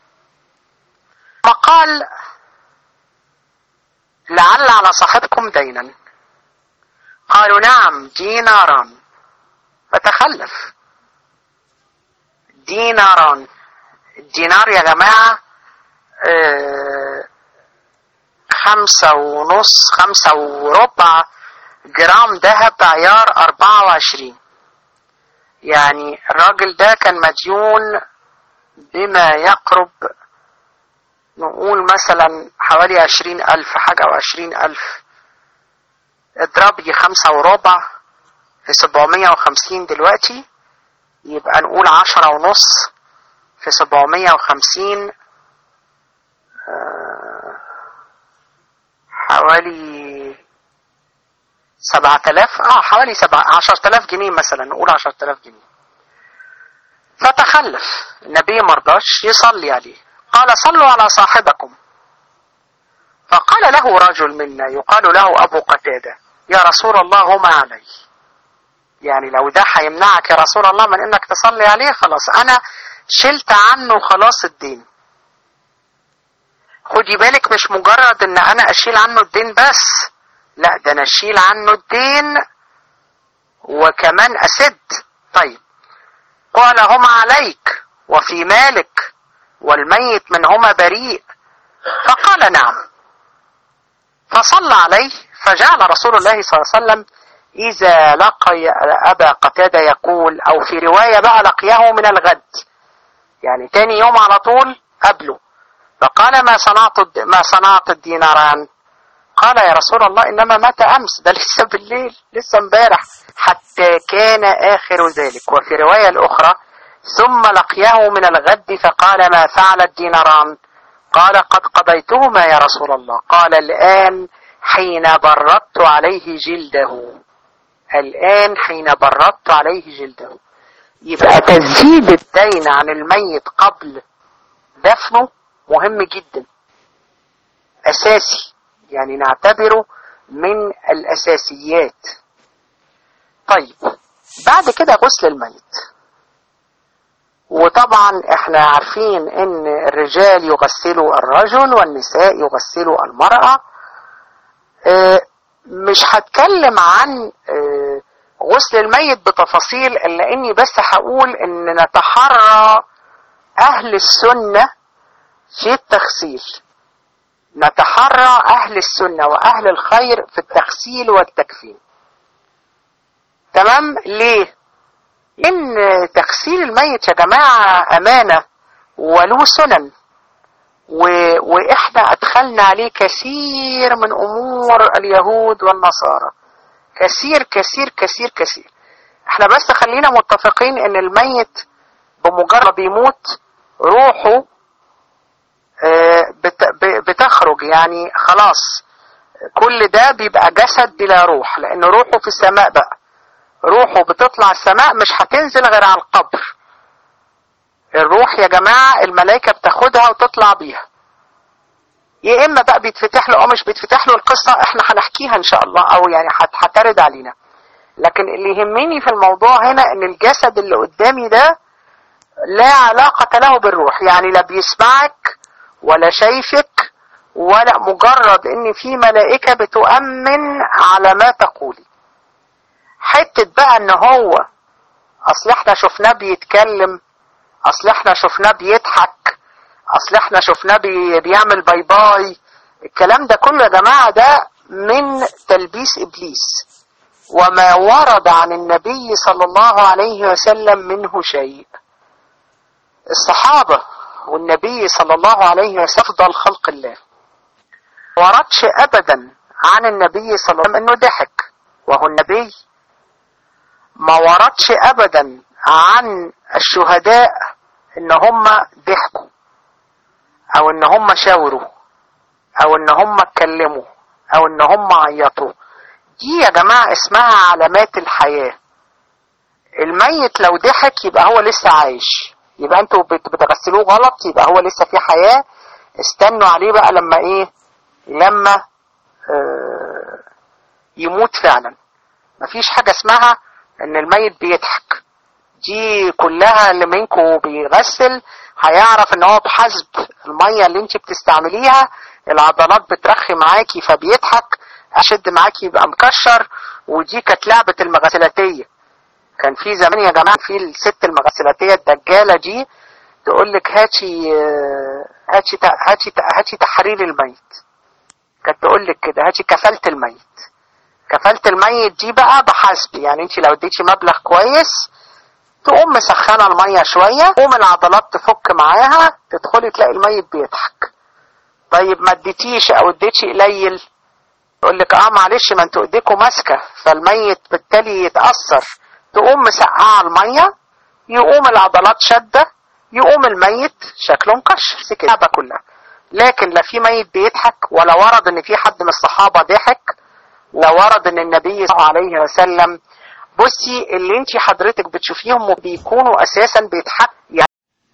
وقال لعل على صاحبكم دينا قالوا نعم ديناران فتخلف ديناران الدينار يا جماعة اه خمسة ونص خمسة وربع جرام ذهب عيار أربعة وعشرين يعني الراجل ده كان مديون بما يقرب نقول مثلا حوالي عشرين ألف حاجة وعشرين ألف اضرب لي خمسة وربع في سبعمية وخمسين دلوقتي يبقى نقول عشرة ونص في سبعمية وخمسين حوالي سبعة آلاف اه حوالي سبعة عشر تلاف جنيه مثلا نقول عشر تلاف جنيه فتخلف النبي مرضاش يصلي عليه قال صلوا على صاحبكم فقال له رجل منا يقال له أبو قتادة يا رسول الله هما علي يعني لو ده هيمنعك يا رسول الله من انك تصلي عليه خلاص انا شلت عنه خلاص الدين خدي بالك مش مجرد ان انا اشيل عنه الدين بس لا ده انا اشيل عنه الدين وكمان اسد طيب قال هما عليك وفي مالك والميت منهما بريء فقال نعم فصلى عليه فجعل رسول الله صلى الله عليه وسلم إذا لقي أبا قتادة يقول أو في رواية بقى لقيه من الغد يعني تاني يوم على طول قبله فقال ما صنعت ما صنعت الديناران قال يا رسول الله إنما مات أمس ده لسه بالليل لسه امبارح حتى كان آخر ذلك وفي رواية الأخرى ثم لقيه من الغد فقال ما فعل الديناران قال قد قضيتهما يا رسول الله قال الآن حين بردت عليه جلده الآن حين بردت عليه جلده يبقى تسديد الدين عن الميت قبل دفنه مهم جدا أساسي يعني نعتبره من الأساسيات طيب بعد كده غسل الميت وطبعا احنا عارفين ان الرجال يغسلوا الرجل والنساء يغسلوا المرأة اه مش هتكلم عن اه غسل الميت بتفاصيل الا اني بس هقول ان نتحرى اهل السنة في التغسيل نتحرى اهل السنة واهل الخير في التغسيل والتكفين تمام ليه ان تغسيل الميت يا جماعة امانة وله سنن و... واحنا ادخلنا عليه كثير من امور اليهود والنصارى كثير كثير كثير كثير احنا بس خلينا متفقين ان الميت بمجرد بيموت روحه بت... بتخرج يعني خلاص كل ده بيبقى جسد بلا روح لان روحه في السماء بقى روحه بتطلع السماء مش هتنزل غير على القبر الروح يا جماعة الملائكة بتاخدها وتطلع بيها يا اما بقى بيتفتح له او مش بيتفتح له القصة احنا هنحكيها ان شاء الله او يعني هترد علينا لكن اللي يهمني في الموضوع هنا ان الجسد اللي قدامي ده لا علاقة له بالروح يعني لا بيسمعك ولا شايفك ولا مجرد ان في ملائكة بتؤمن على ما تقولي حتة بقى ان هو اصل احنا شفناه بيتكلم اصل احنا شفناه بيضحك اصل احنا شفناه بي بيعمل باي باي الكلام ده كله يا جماعة ده من تلبيس ابليس وما ورد عن النبي صلى الله عليه وسلم منه شيء الصحابة والنبي صلى الله عليه وسلم افضل خلق الله وردش ابدا عن النبي صلى الله عليه وسلم انه ضحك وهو النبي ما وردش ابدا عن الشهداء ان هم ضحكوا او ان هم شاوروا او ان هم اتكلموا او ان هم عيطوا دي يا جماعة اسمها علامات الحياة الميت لو ضحك يبقى هو لسه عايش يبقى انتوا بتغسلوه غلط يبقى هو لسه في حياة استنوا عليه بقى لما ايه لما اه يموت فعلا مفيش حاجة اسمها ان الميت بيضحك دي كلها اللي منكم بيغسل هيعرف ان هو بحسب المية اللي انت بتستعمليها العضلات بترخي معاكي فبيضحك اشد معاكي يبقى مكشر ودي كانت لعبة المغسلاتية كان في زمان يا جماعة في الست المغسلاتية الدجالة دي تقول لك هاتي هاتي هاتي هاتي تحرير الميت كانت تقول لك كده هاتي كفالة الميت كفالة الميت دي بقى بحسب يعني انت لو اديتي مبلغ كويس تقوم مسخنة المية شوية تقوم العضلات تفك معاها تدخلي تلاقي الميت بيضحك طيب ما اديتيش او اديتي قليل يقول لك اه معلش ما انتوا ايديكم ماسكه فالميت بالتالي يتاثر تقوم مسقعه الميه يقوم العضلات شاده يقوم الميت شكله مكشر سكت اللعبه كلها لكن لا في ميت بيضحك ولا ورد ان في حد من الصحابه ضحك ولا ورد ان النبي صلى الله عليه وسلم بصي اللي انت حضرتك بتشوفيهم بيكونوا اساسا بيضحك يعني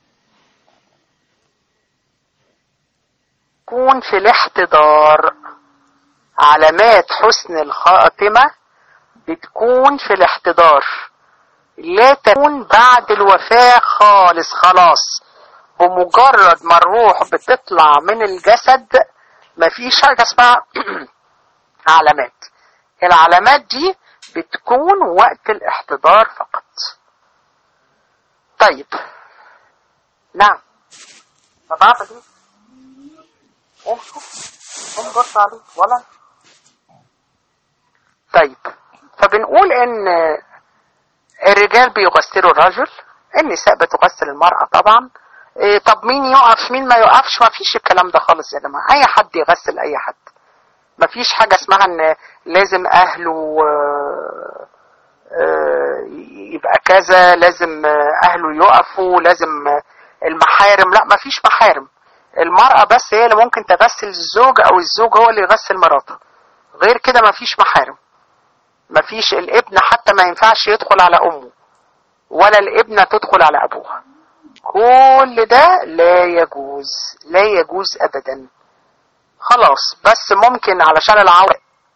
يكون في الاحتضار علامات حسن الخاتمة بتكون في الاحتضار لا تكون بعد الوفاة خالص خلاص بمجرد ما الروح بتطلع من الجسد مفيش حاجة اسمها علامات العلامات دي بتكون وقت الاحتضار فقط طيب نعم بابا دي قوم شوف قوم بص عليه ولا طيب فبنقول ان الرجال بيغسلوا الرجل النساء بتغسل المرأة طبعا إيه طب مين يقف مين ما يقفش ما فيش الكلام ده خالص يا جماعة اي حد يغسل اي حد ما فيش حاجة اسمها ان لازم اهله آه، آه، يبقى كذا لازم آه، اهله يقفوا لازم آه، المحارم لا ما فيش محارم المرأة بس هي اللي ممكن تغسل الزوج او الزوج هو اللي يغسل مراته غير كده ما فيش محارم ما فيش الابن حتى ما ينفعش يدخل على امه ولا الابنة تدخل على ابوها كل ده لا يجوز لا يجوز ابدا خلاص بس ممكن علشان العورة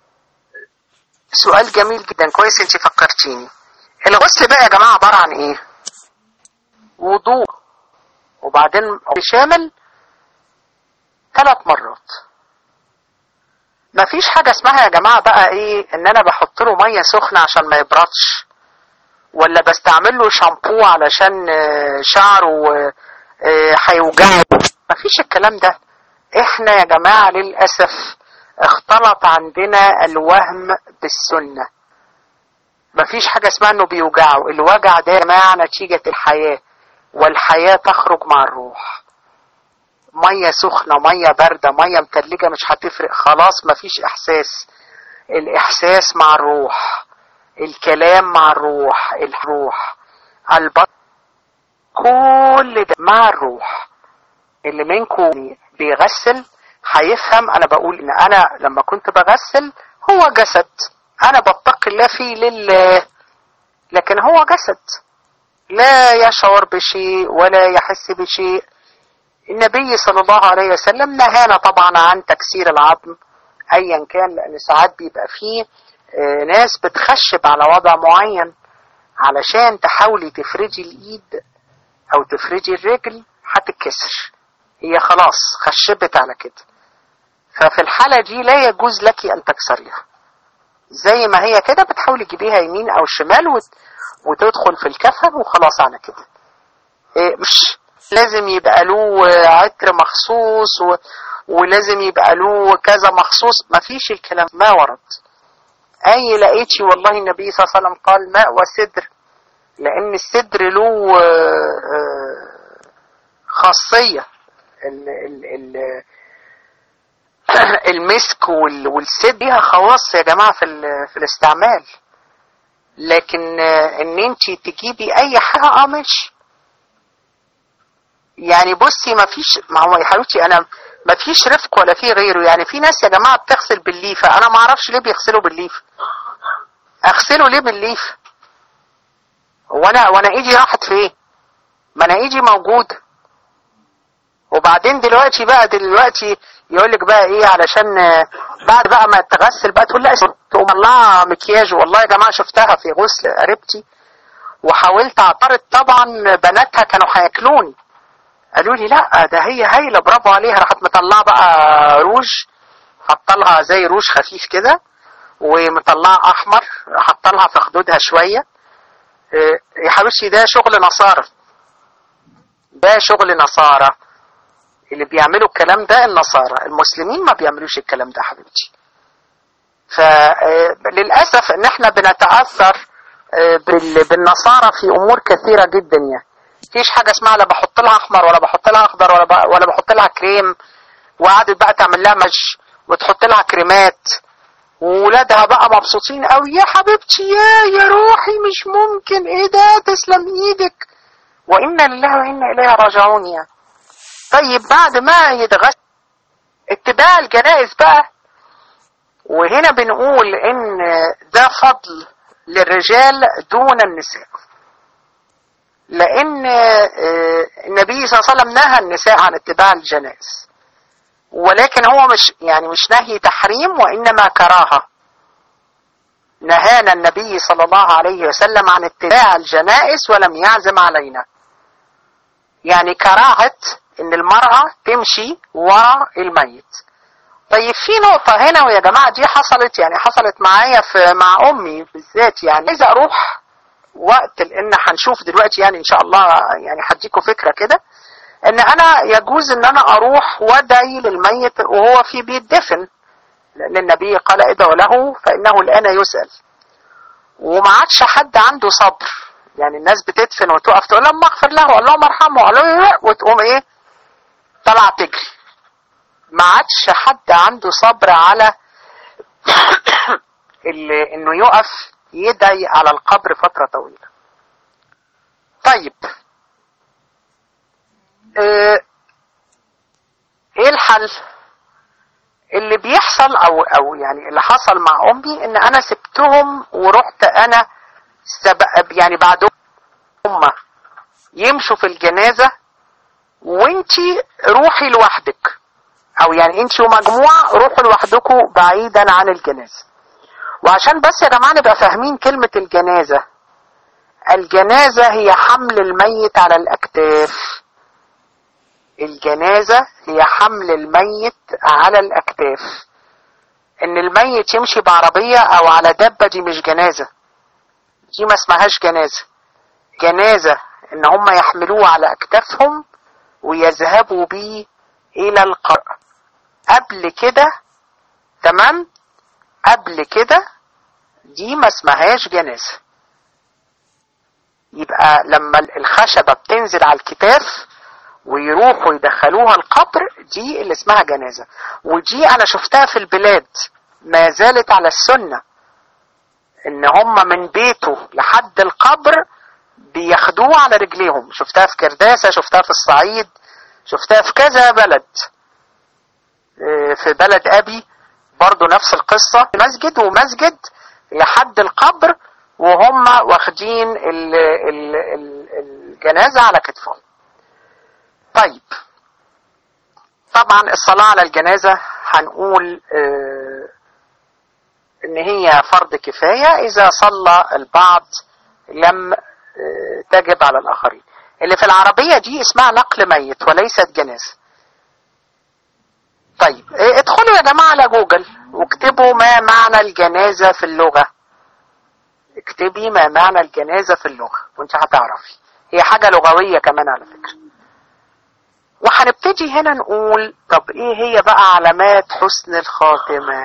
سؤال جميل جدا كويس انت فكرتيني الغسل بقى يا جماعة عبارة عن ايه وضوء وبعدين شامل ثلاث مرات مفيش حاجة اسمها يا جماعة بقى ايه ان انا بحط له مية سخنة عشان ما يبردش ولا بستعمل له شامبو علشان آه، شعره آه، هيوجعه مفيش الكلام ده احنا يا جماعة للأسف اختلط عندنا الوهم بالسنة مفيش حاجة اسمها انه بيوجعه الوجع ده يا جماعة نتيجة الحياة والحياة تخرج مع الروح مية سخنة مية باردة مية متلجة مش هتفرق خلاص مفيش احساس الاحساس مع الروح الكلام مع الروح الروح البطن كل ده مع الروح اللي منكم بيغسل هيفهم انا بقول ان انا لما كنت بغسل هو جسد انا بتقي الله فيه لله لكن هو جسد لا يشعر بشيء ولا يحس بشيء النبي صلى الله عليه وسلم نهانا طبعا عن تكسير العظم ايا كان لان ساعات بيبقى فيه آه، ناس بتخشب على وضع معين علشان تحاولي تفرجي الايد او تفرجي الرجل هتتكسر هي خلاص خشبت على كده ففي الحالة دي لا يجوز لك ان تكسريها زي ما هي كده بتحاولي تجيبيها يمين او شمال وت... وتدخل في الكفن وخلاص على كده إيه مش لازم يبقى له عطر مخصوص و... ولازم يبقى له كذا مخصوص مفيش الكلام ما ورد اي لقيتي والله النبي صلى الله عليه وسلم قال ماء وسدر لان السدر له آه، آه، خاصية ال ال ال المسك وال- والسد ليها خواص يا جماعة في, ال- في الاستعمال لكن آه، ان انت تجيبي اي حاجة اه ماشي يعني بصي ما فيش ما هو يا حبيبتي انا ما فيش رفق ولا في غيره يعني في ناس يا جماعة بتغسل بالليفة انا ما اعرفش ليه بيغسلوا بالليفة اغسله ليه بالليفة وانا وانا ايدي راحت فين ما انا ايدي موجودة وبعدين دلوقتي بقى دلوقتي يقول لك بقى ايه علشان آه، بعد بقى ما تغسل بقى تقول لا تقوم مطلعه مكياج والله يا جماعه شفتها في غسل قريبتي وحاولت اعترض طبعا بناتها كانوا هياكلوني قالوا لي لا ده هي هايله برافو عليها راحت مطلعه بقى روج حاطه لها زي روج خفيف كده ومطلعه احمر حاطه لها في خدودها شويه آه، يا حبيبتي ده شغل نصارى ده شغل نصارى اللي بيعملوا الكلام ده النصارى المسلمين ما بيعملوش الكلام ده حبيبتي فللأسف ان احنا بنتأثر آه، بال- بالنصارى في امور كثيرة جدا يعني مفيش حاجة اسمها لا بحط لها احمر ولا بحط لها اخضر ولا ب- ولا بحط لها كريم وقعدت بقى تعمل لها مش وتحط لها كريمات وولادها بقى مبسوطين قوي يا حبيبتي يا يا روحي مش ممكن ايه ده تسلم ايدك وانا لله وانا اليه راجعون يعني طيب بعد ما يتغسل اتباع الجنائز بقى وهنا بنقول ان ده فضل للرجال دون النساء لان آه، النبي صلى الله عليه وسلم نهى النساء عن اتباع الجنائز ولكن هو مش يعني مش نهي تحريم وانما كراهه نهانا النبي صلى الله عليه وسلم عن اتباع الجنائز ولم يعزم علينا يعني كراهة ان المرأة تمشي ورا الميت طيب في نقطة هنا ويا جماعة دي حصلت يعني حصلت معايا في مع امي بالذات يعني عايزة اروح وقت لان هنشوف دلوقتي يعني ان شاء الله يعني هديكم فكرة كده ان انا يجوز ان انا اروح وادعي للميت وهو في بيدفن لان النبي قال ادعوا له فانه الان يسأل وما عادش حد عنده صبر يعني الناس بتدفن وتقف تقول لهم اغفر له اللهم ارحمه له وتقوم ايه طلع تجري ما عادش حد عنده صبر على اللي انه يقف يدعي على القبر فترة طويلة طيب اه ايه الحل اللي بيحصل او او يعني اللي حصل مع امي ان انا سبتهم ورحت انا سبق يعني بعد هم يمشوا في الجنازة وانتي روحي لوحدك او يعني انتي ومجموعة روحوا لوحدكم بعيدا عن الجنازة وعشان بس يا جماعة نبقى فاهمين كلمة الجنازة الجنازة هي حمل الميت على الاكتاف الجنازة هي حمل الميت على الاكتاف ان الميت يمشي بعربية او على دبة دي مش جنازة دي ما اسمهاش جنازة جنازة ان هم يحملوه على اكتافهم ويذهبوا بيه الى القبر قبل كده تمام قبل كده دي ما اسمهاش جنازة يبقى لما الخشبة بتنزل على الكتاف ويروحوا يدخلوها القبر دي اللي اسمها جنازة ودي انا شفتها في البلاد ما زالت على السنة ان هم من بيته لحد القبر بياخدوه على رجليهم شفتها في كرداسة شفتها في الصعيد شفتها في كذا بلد في بلد ابي برضو نفس القصة مسجد ومسجد لحد القبر وهم واخدين ال ال ال الجنازة على كتفهم طيب طبعا الصلاة على الجنازة هنقول اه ان هي فرض كفاية اذا صلى البعض لم اه تجب على الاخرين اللي في العربية دي اسمها نقل ميت وليست جنازة طيب اه ادخلوا يا جماعة على جوجل واكتبوا ما معنى الجنازة في اللغة اكتبي ما معنى الجنازة في اللغة وانت هتعرفي هي حاجة لغوية كمان على فكرة وهنبتدي هنا نقول طب ايه هي بقى علامات حسن الخاتمة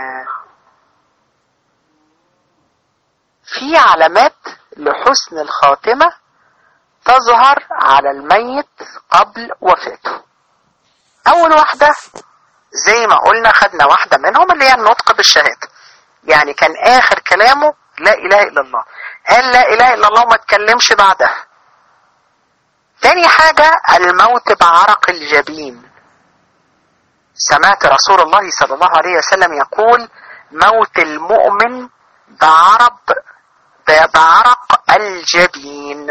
في علامات لحسن الخاتمة تظهر على الميت قبل وفاته اول واحدة زي ما قلنا خدنا واحدة منهم اللي هي النطق بالشهادة يعني كان اخر كلامه لا اله الا الله قال لا اله الا الله وما تكلمش بعدها تاني حاجة الموت بعرق الجبين سمعت رسول الله صلى الله عليه وسلم يقول موت المؤمن بعرب بعرق الجبين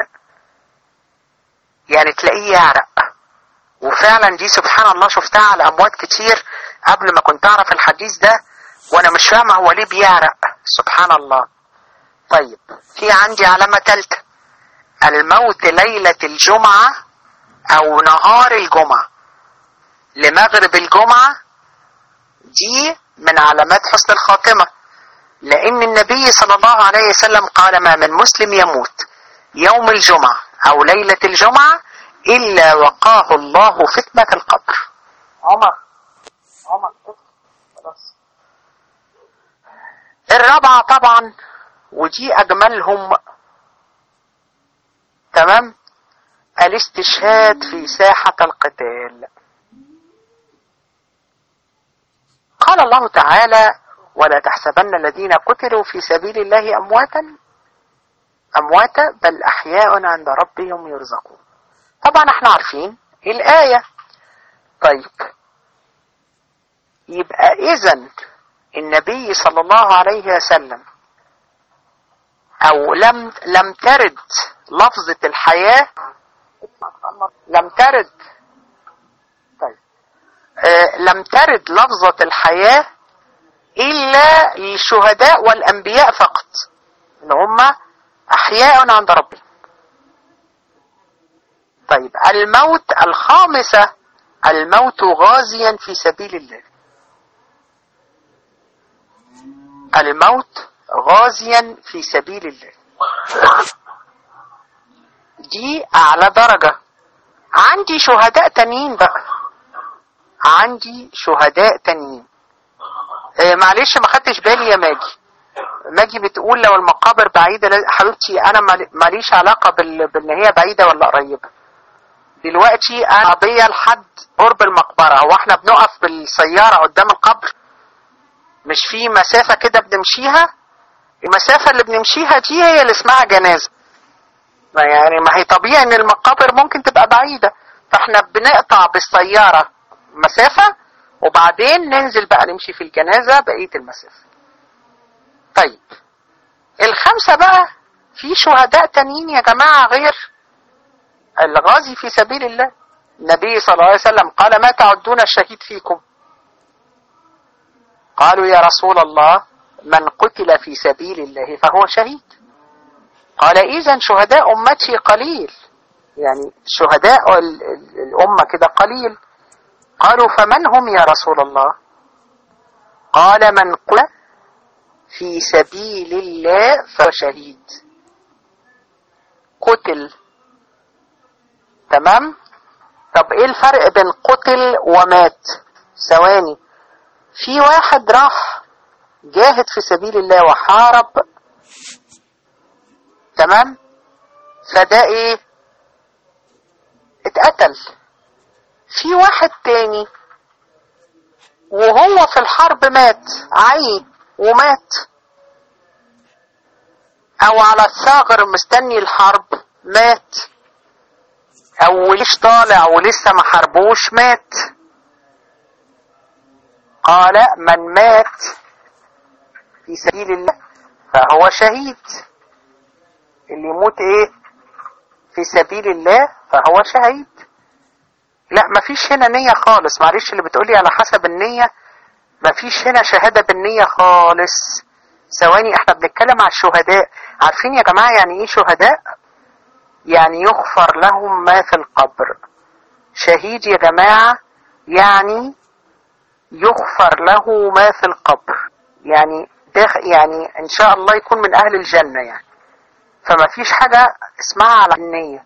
يعني تلاقيه يعرق وفعلا دي سبحان الله شفتها على اموات كتير قبل ما كنت اعرف الحديث ده وانا مش فاهم هو ليه بيعرق سبحان الله طيب في عندي علامة تالتة الموت ليلة الجمعة او نهار الجمعة لمغرب الجمعة دي من علامات حسن الخاتمة لان النبي صلى الله عليه وسلم قال ما من مسلم يموت يوم الجمعة او ليلة الجمعة الا وقاه الله فتنة القبر عمر عمر خلاص الرابعة طبعا ودي اجملهم تمام الاستشهاد في ساحة القتال قال الله تعالى ولا تحسبن الذين قتلوا في سبيل الله امواتا امواتا بل احياء عند ربهم يرزقون طبعا احنا عارفين الايه طيب يبقى اذا النبي صلى الله عليه وسلم او لم لم ترد لفظة الحياة لم ترد طيب آه لم ترد لفظة الحياة الا للشهداء والانبياء فقط ان هم احياء عند ربهم طيب الموت الخامسة الموت غازيا في سبيل الله الموت غازيا في سبيل الله دي اعلى درجة عندي شهداء تانيين بقى عندي شهداء تانيين آه معلش ما خدتش بالي يا ماجي ماجي بتقول لو المقابر بعيدة لا- حبيبتي انا مال- ماليش علاقة بال... بان هي بعيدة ولا قريبة دلوقتي انا عربية لحد قرب المقبرة هو احنا بنقف بالسيارة قدام القبر مش في مسافة كده بنمشيها المسافة اللي بنمشيها دي هي اللي اسمها جنازة ما يعني ما هي طبيعي ان المقابر ممكن تبقى بعيدة فاحنا بنقطع بالسيارة مسافة وبعدين ننزل بقى نمشي في الجنازة بقية المسافة طيب الخمسة بقى في شهداء تانيين يا جماعة غير الغازي في سبيل الله النبي صلى الله عليه وسلم قال ما تعدون الشهيد فيكم قالوا يا رسول الله من قتل في سبيل الله فهو شهيد قال إذا شهداء أمتي قليل يعني شهداء ال- ال- الأمة كده قليل قالوا فمن هم يا رسول الله قال من قتل في سبيل الله فهو شهيد قتل تمام طب ايه الفرق بين قتل ومات ثواني في واحد راح جاهد في سبيل الله وحارب تمام فده ايه اتقتل في واحد تاني وهو في الحرب مات عي ومات او على الثغر مستني الحرب مات او ليش طالع ولسه ما حاربوش مات قال من مات في سبيل الله فهو شهيد اللي يموت ايه في سبيل الله فهو شهيد لا مفيش هنا نية خالص معلش اللي بتقولي على حسب النية مفيش هنا شهادة بالنية خالص ثواني احنا بنتكلم على الشهداء عارفين يا جماعة يعني ايه شهداء يعني يغفر لهم ما في القبر شهيد يا جماعة يعني يغفر له ما في القبر يعني داخ يعني ان شاء الله يكون من اهل الجنة يعني فما فيش حاجة اسمها على النية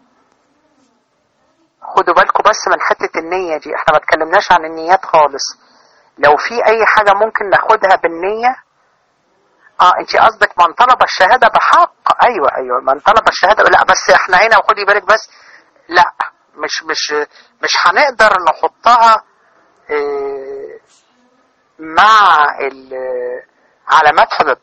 خدوا بالكم بس من حتة النية دي احنا ما اتكلمناش عن النيات خالص لو في اي حاجة ممكن ناخدها بالنية اه انت قصدك من طلب الشهادة بحق ايوه ايوه من طلب الشهادة لا بس احنا هنا وخدي بالك بس لا مش مش مش هنقدر نحطها اه مع علامات حبب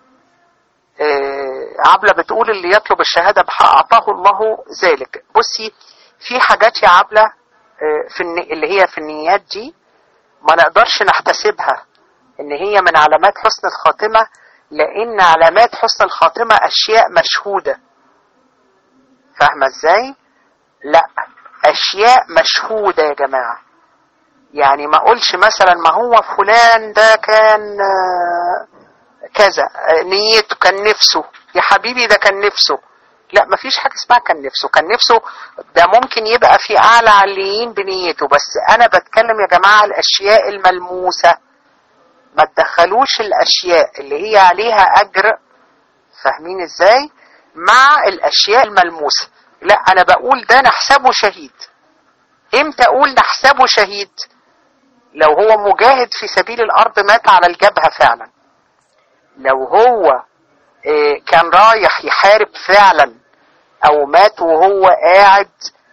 اه عبلة بتقول اللي يطلب الشهادة بحق أعطاه الله ذلك بصي في حاجات يا عبلة اه في الني... اللي هي في النيات دي ما نقدرش نحتسبها ان هي من علامات حسن الخاتمة لان علامات حسن الخاتمة اشياء مشهودة فاهمة ازاي لا اشياء مشهودة يا جماعة يعني ما اقولش مثلا ما هو فلان ده كان كذا نيته كان نفسه يا حبيبي ده كان نفسه لا مفيش حاجة اسمها كان نفسه كان نفسه ده ممكن يبقى في اعلى عليين بنيته بس انا بتكلم يا جماعة الاشياء الملموسة ما تدخلوش الاشياء اللي هي عليها اجر فاهمين ازاي مع الاشياء الملموسة لا انا بقول ده نحسبه شهيد امتى اقول نحسبه شهيد لو هو مجاهد في سبيل الارض مات على الجبهة فعلا لو هو كان رايح يحارب فعلا او مات وهو قاعد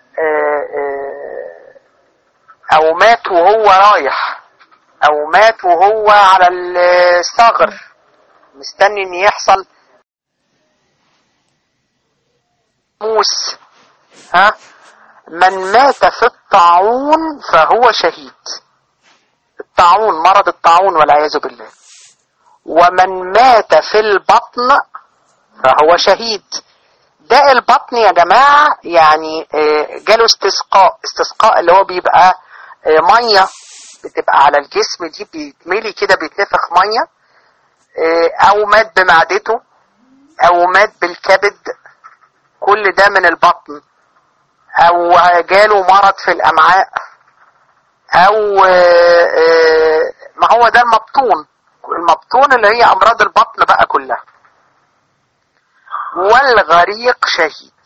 او مات وهو رايح او مات وهو على الثغر مستني ان يحصل موس ها من مات في الطاعون فهو شهيد الطاعون مرض الطاعون والعياذ بالله ومن مات في البطن فهو شهيد داء البطن يا جماعة يعني جاله استسقاء استسقاء اللي هو بيبقى مية بتبقى على الجسم دي بيتملي كده بيتنفخ مية او مات بمعدته او مات بالكبد كل ده من البطن او جاله مرض في الامعاء او ما هو ده المبطون المبطون اللي هي امراض البطن بقى كلها والغريق شهيد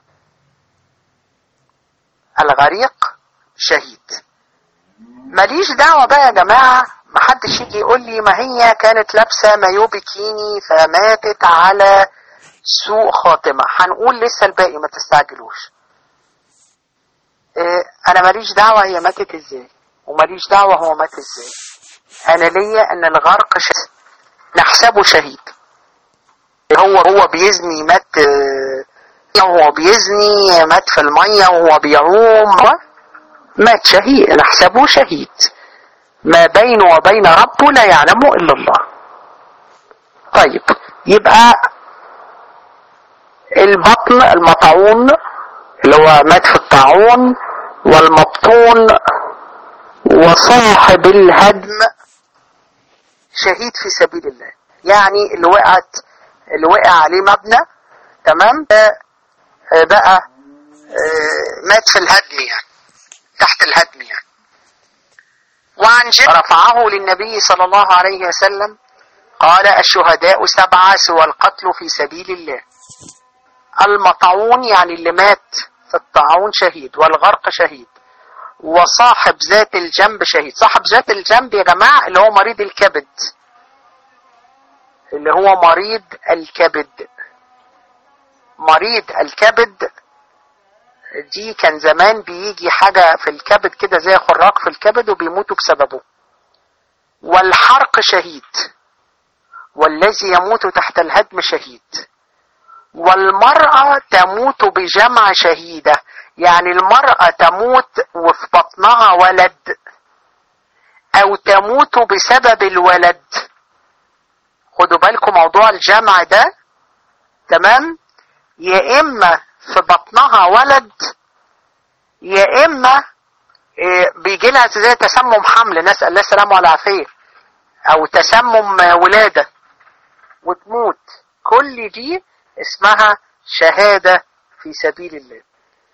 الغريق شهيد ماليش دعوة بقى يا جماعة محدش يجي يقول لي ما هي كانت لابسة مايو بيكيني فماتت على سوء خاتمة هنقول لسه الباقي ما تستعجلوش إيه انا ماليش دعوة هي ماتت ازاي وماليش دعوة هو مات ازاي انا ليا ان الغرق شهيد نحسبه شهيد هو هو بيزني مات وهو بيزني مات في المية وهو بيعوم مات شهيد نحسبه شهيد ما بينه وبين ربه لا يعلمه الا الله طيب يبقى البطن المطعون اللي هو مات في الطاعون والمبطون وصاحب الهدم شهيد في سبيل الله يعني اللي وقعت اللي وقع عليه مبنى تمام بقى مات في الهدم يعني تحت الهدم يعني وعن جد رفعه للنبي صلى الله عليه وسلم قال الشهداء سبعة سوى القتل في سبيل الله المطعون يعني اللي مات في الطاعون شهيد والغرق شهيد وصاحب ذات الجنب شهيد صاحب ذات الجنب يا جماعة اللي هو مريض الكبد اللي هو مريض الكبد مريض الكبد دي كان زمان بيجي حاجة في الكبد كده زي خراق في الكبد وبيموتوا بسببه والحرق شهيد والذي يموت تحت الهدم شهيد والمرأة تموت بجمع شهيدة يعني المرأة تموت وفي بطنها ولد أو تموت بسبب الولد خدوا بالكم موضوع الجمع ده تمام يا إما في بطنها ولد يا إما بيجي لها زي تسمم حمل نسأل الله السلامة والعافية أو تسمم ولادة وتموت كل دي اسمها شهادة في سبيل الله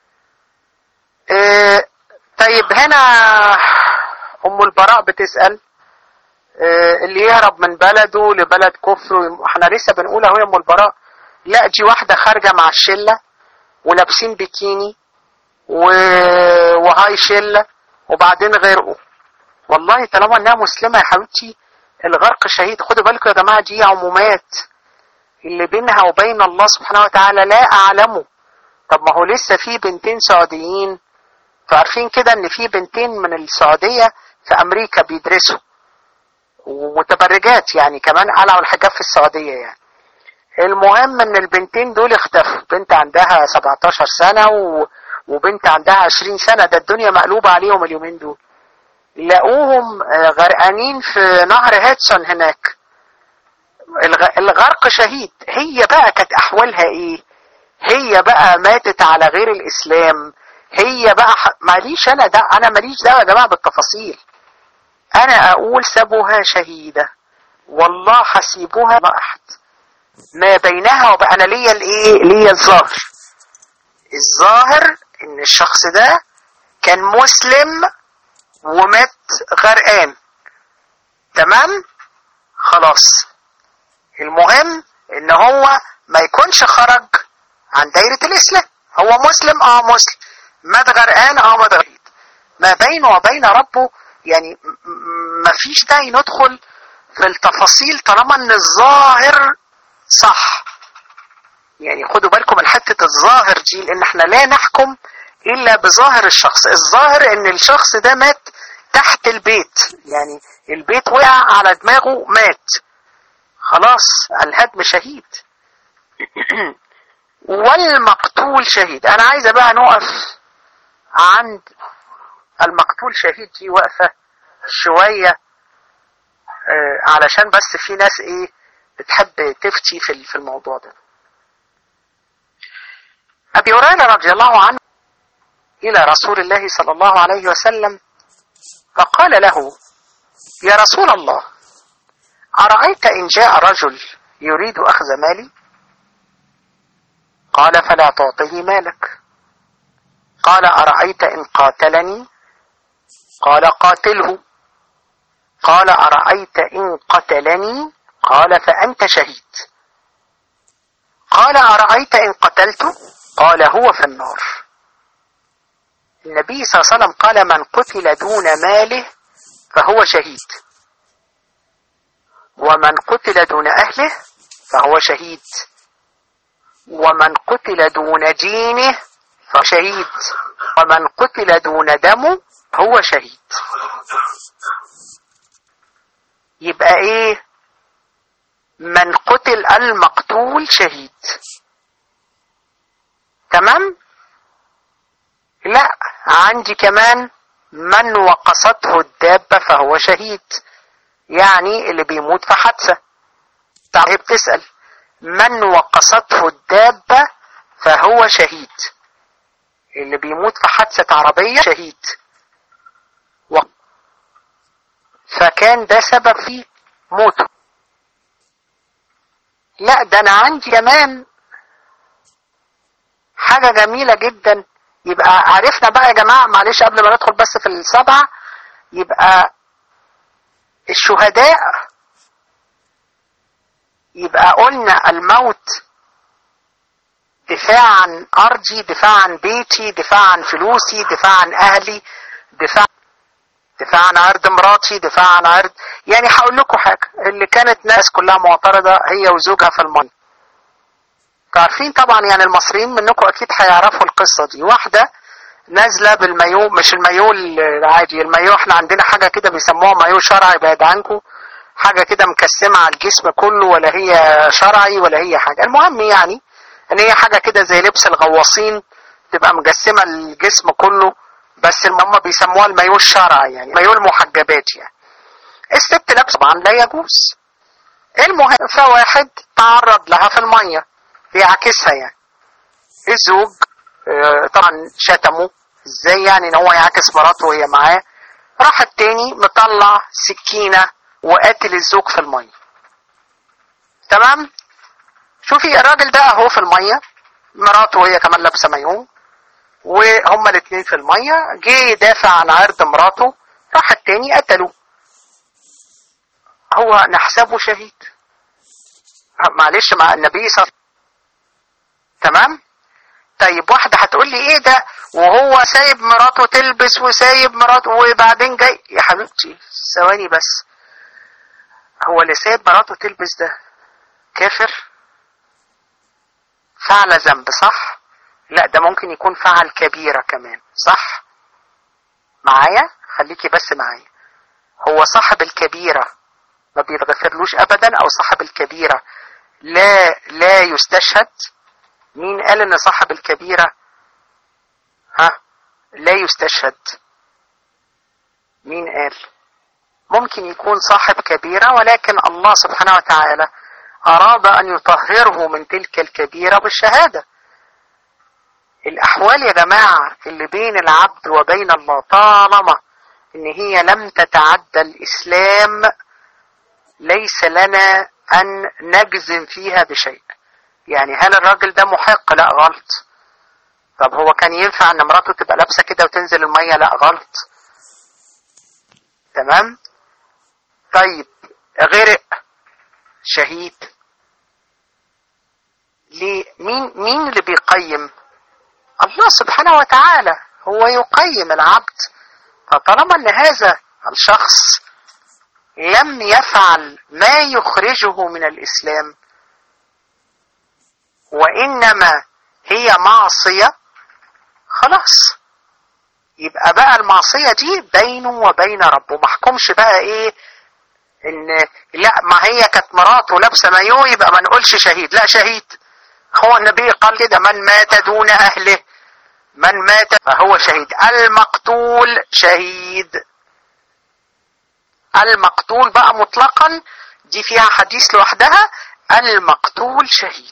اه طيب هنا ام البراء بتسأل اه اللي يهرب من بلده لبلد كفر احنا لسه بنقول اهو يا ام البراء لا دي واحدة خارجة مع الشلة ولابسين بيكيني و... وهاي شلة وبعدين غرقوا والله طالما انها مسلمة يا حبيبتي الغرق شهيد خدوا بالكم يا جماعة دي عمومات اللي بينها وبين الله سبحانه وتعالى لا أعلمه طب ما هو لسه في بنتين سعوديين فعارفين كده ان في بنتين من السعودية في امريكا بيدرسوا ومتبرجات يعني كمان قلعوا الحجاب في السعودية يعني المهم ان البنتين دول اختفوا بنت عندها 17 سنة و... وبنت عندها 20 سنة ده الدنيا مقلوبة عليهم اليومين دول لقوهم غرقانين في نهر هيدسون هناك الغرق شهيد هي بقى كانت احوالها ايه هي بقى ماتت على غير الاسلام هي بقى ماليش انا ده انا ماليش دعوه يا جماعه بالتفاصيل انا اقول سبوها شهيده والله حسيبوها ما احد ما بينها وبقى انا ليا الايه ليا الظاهر الظاهر ان الشخص ده كان مسلم ومات غرقان تمام خلاص المهم ان هو ما يكونش خرج عن دايرة الاسلام هو مسلم اه مسلم مات غرقان اه مات غرقان ما بينه وبين ربه يعني ما فيش داعي ندخل في التفاصيل طالما ان الظاهر صح يعني خدوا بالكم من حتة الظاهر دي لان احنا لا نحكم الا بظاهر الشخص الظاهر ان الشخص ده مات تحت البيت يعني البيت وقع على دماغه مات خلاص الهدم شهيد والمقتول شهيد انا عايزه بقى نقف عند المقتول شهيد دي وقفه شويه آه علشان بس في ناس ايه بتحب تفتي في في الموضوع ده ابي هريره رضي الله عنه الى رسول الله صلى الله عليه وسلم فقال له يا رسول الله أرأيت إن جاء رجل يريد أخذ مالي قال فلا تعطه مالك قال أرأيت إن قاتلني قال قاتله قال أرأيت إن قتلني قال فأنت شهيد قال أرأيت إن قتلته قال هو في النار النبي صلى الله عليه وسلم قال من قتل دون ماله فهو شهيد ومن قتل دون أهله فهو شهيد ومن قتل دون دينه فهو شهيد ومن قتل دون دمه هو شهيد يبقى ايه من قتل المقتول شهيد تمام لا عندي كمان من وقصته الدابة فهو شهيد يعني اللي بيموت في حادثة تعالى بتسأل من وقصته الدابة فهو شهيد اللي بيموت في حادثة عربية شهيد و... فكان ده سبب في موته لا ده انا عندي كمان حاجة جميلة جدا يبقى عرفنا بقى يا جماعة معلش قبل ما ندخل بس في السبعة يبقى الشهداء يبقى قلنا الموت دفاع عن أرضي دفاع عن بيتي دفاع عن فلوسي دفاع عن أهلي دفاع دفاع عن عرض مراتي دفاع عن عرض يعني هقول لكم حاجة اللي كانت ناس كلها معترضة هي وزوجها في المية عارفين طبعا يعني المصريين منكم أكيد هيعرفوا القصة دي واحدة نازلة بالمايو مش المايو العادي المايو احنا عندنا حاجة كده بيسموها مايو شرعي بعد عنكم حاجة كده مكسمة على الجسم كله ولا هي شرعي ولا هي حاجة المهم يعني ان هي حاجة كده زي لبس الغواصين تبقى مجسمة الجسم كله بس هم بيسموها المايو الشرعي يعني مايو المحجبات يعني الست لابسه طبعا لا يجوز المهم فواحد تعرض لها في المية بيعكسها يعني الزوج اه طبعا شتمه ازاي يعني ان هو يعكس مراته وهي معاه راح التاني مطلع سكينة وقاتل الزوج في المية تمام شوفي الراجل ده اهو في المية مراته وهي كمان لابسة مايو وهما الاتنين في المية جه يدافع عن عرض مراته راح التاني قتله هو نحسبه شهيد معلش مع النبي صلى تمام طيب واحدة هتقول لي ايه ده وهو سايب مراته تلبس وسايب مراته وبعدين جاي يا حبيبتي ثواني بس هو اللي سايب مراته تلبس ده كافر فعل ذنب صح لا ده ممكن يكون فعل كبيرة كمان صح معايا خليكي بس معايا هو صاحب الكبيرة ما بيتغفرلوش ابدا او صاحب الكبيرة لا لا يستشهد مين قال ان صاحب الكبيرة ها لا يستشهد مين قال ممكن يكون صاحب كبيرة ولكن الله سبحانه وتعالى أراد أن يطهره من تلك الكبيرة بالشهادة الأحوال يا جماعة اللي بين العبد وبين الله طالما إن هي لم تتعدى الإسلام ليس لنا أن نجزم فيها بشيء يعني هل الراجل ده محق لا غلط طب هو كان ينفع ان مراته تبقى لابسه كده وتنزل الميه لا غلط تمام طيب غرق شهيد ليه مين مين اللي بيقيم الله سبحانه وتعالى هو يقيم العبد فطالما ان هذا الشخص لم يفعل ما يخرجه من الاسلام وانما هي معصيه خلاص يبقى بقى المعصيه دي بينه وبين ربه ما احكمش بقى ايه ان لا ما هي كانت مراته لابسه مايو يبقى ما نقولش شهيد لا شهيد هو النبي قال كده من مات دون اهله من مات فهو شهيد المقتول شهيد المقتول بقى مطلقا دي فيها حديث لوحدها المقتول شهيد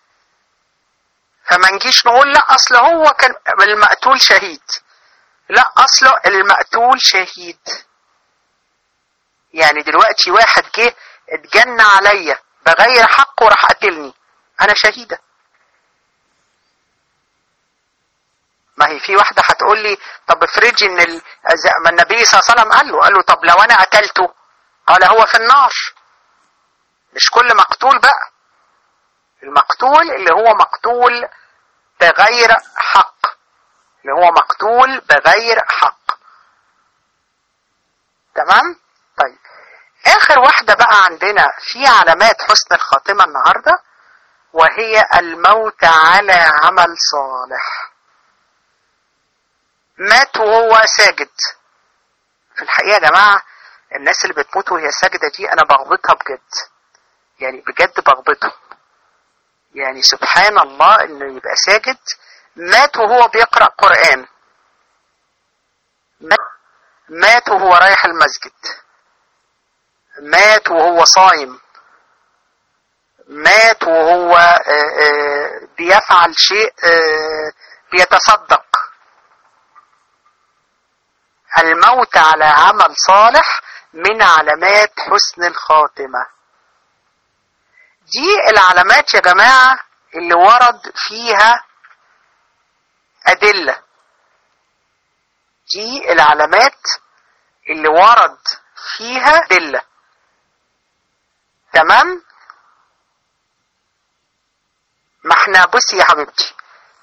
فما نجيش نقول لا اصل هو كان المقتول شهيد لا اصله المقتول شهيد يعني دلوقتي واحد جه اتجن عليا بغير حقه راح قتلني انا شهيده ما هي في واحدة هتقول لي طب افرضي ان ال... ما النبي صلى الله عليه وسلم قال له قال له طب لو انا قتلته قال هو في النار مش كل مقتول بقى المقتول اللي هو مقتول بغير حق اللي هو مقتول بغير حق تمام طيب اخر واحدة بقى عندنا في علامات حسن الخاتمة النهاردة وهي الموت على عمل صالح مات وهو ساجد في الحقيقة يا جماعة الناس اللي بتموت وهي ساجدة دي انا بغبطها بجد يعني بجد بغبطهم يعني سبحان الله انه يبقى ساجد مات وهو بيقرأ قرآن مات وهو رايح المسجد مات وهو صايم مات وهو بيفعل شيء بيتصدق الموت على عمل صالح من علامات حسن الخاتمة دي العلامات يا جماعة اللي ورد فيها أدلة دي العلامات اللي ورد فيها أدلة تمام ما احنا بصي يا حبيبتي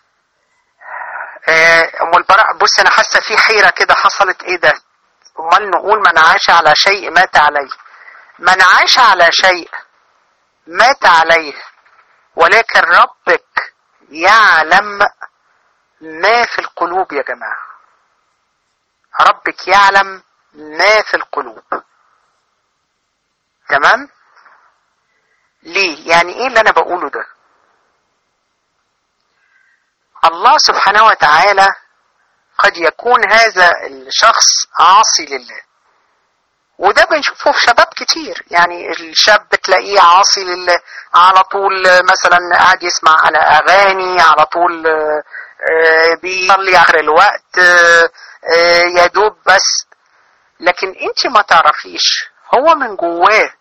ام البراء بص انا حاسه في حيره كده حصلت ايه ده امال نقول من عاش على شيء مات عليه من عاش على شيء مات عليه ولكن ربك يعلم ما في القلوب يا جماعه ربك يعلم ما في القلوب تمام ليه يعني ايه اللي انا بقوله ده الله سبحانه وتعالى قد يكون هذا الشخص عاصي لله وده بنشوفه في شباب كتير يعني الشاب تلاقيه عاصي لله على طول مثلا قاعد يسمع على اغاني على طول بيصلي اخر الوقت يا دوب بس لكن انت ما تعرفيش هو من جواه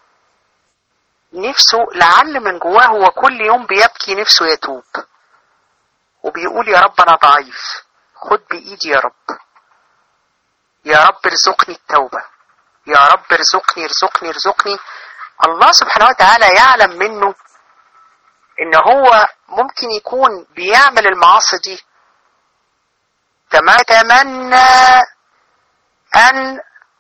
نفسه لعل من جواه هو كل يوم بيبكي نفسه يتوب وبيقول يا رب انا ضعيف خد بايدي يا رب يا رب ارزقني التوبة يا رب ارزقني ارزقني ارزقني الله سبحانه وتعالى يعلم منه ان هو ممكن يكون بيعمل المعاصي دي يتمنى ان